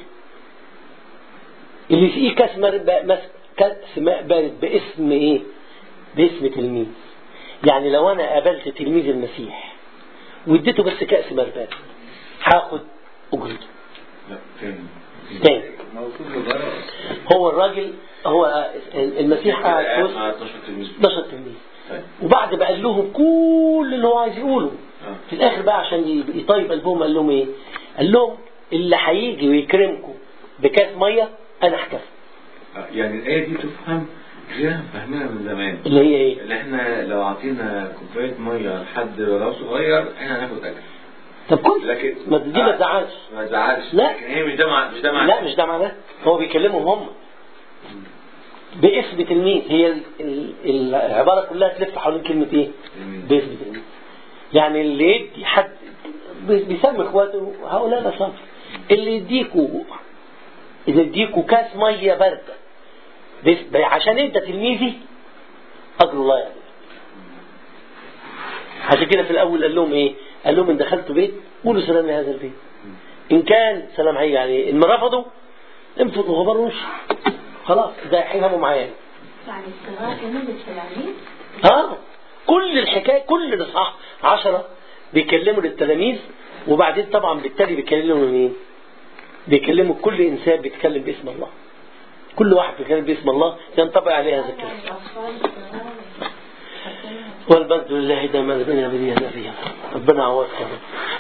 اللي فيه كاس ماء با- مس- كاس ماء بارد باسم ايه باسم تلميذ يعني لو انا قابلت تلميذ المسيح واديته بس كاس ماء بارد هاخد اجرته لا تاني تاني موجود بره هو الراجل هو المسيح قاعد في وسط مع 12 تلميذ 12 تلميذ طيب وبعد ما قال لهم كل اللي هو عايز يقوله آه. في الاخر بقى عشان يطيب قلبهم قال لهم ايه؟ قال لهم اللي هيجي ويكرمكم بكاس ميه انا هكفي آه، يعني الآية دي تفهم غير فاهمينها من زمان اللي هي ايه؟ اللي احنا لو عطينا كوباية مية لحد لو صغير احنا هناخد أجر طب كويس لكن ما دي ما آه، تزعلش ما تزعلش لا. لكن هي مش ده مع مش ده مع لا مش ده معناه هو بيكلمهم هم باسم تلميذ هي ال- ال- العباره كلها تلف حوالين كلمه ايه؟ تلميذ. باسم تلميذ يعني اللي يدي حد بي- بيسمي اخواته هؤلاء الاشخاص اللي يديكوا اللي يديكوا كاس ميه بارده بس- عشان انت تلميذي اجر الله يعني عشان كده في الاول قال لهم ايه؟ قال لهم ان دخلتوا بيت قولوا سلام لهذا البيت ان كان سلام هيجي عليه ان رفضوا انفضوا غبار وش خلاص ده هيفهموا معايا يعني الصغار كمان التلاميذ اه كل الحكايه كل الاصحاح عشرة بيكلموا للتلاميذ وبعدين طبعا بالتالي بيكلموا مين؟ بيكلموا كل انسان بيتكلم باسم الله كل واحد بيتكلم باسم الله ينطبق عليه هذا الكلام الأطفال الصغار والبذل لله دائما بين يديه نبيا ربنا عوضك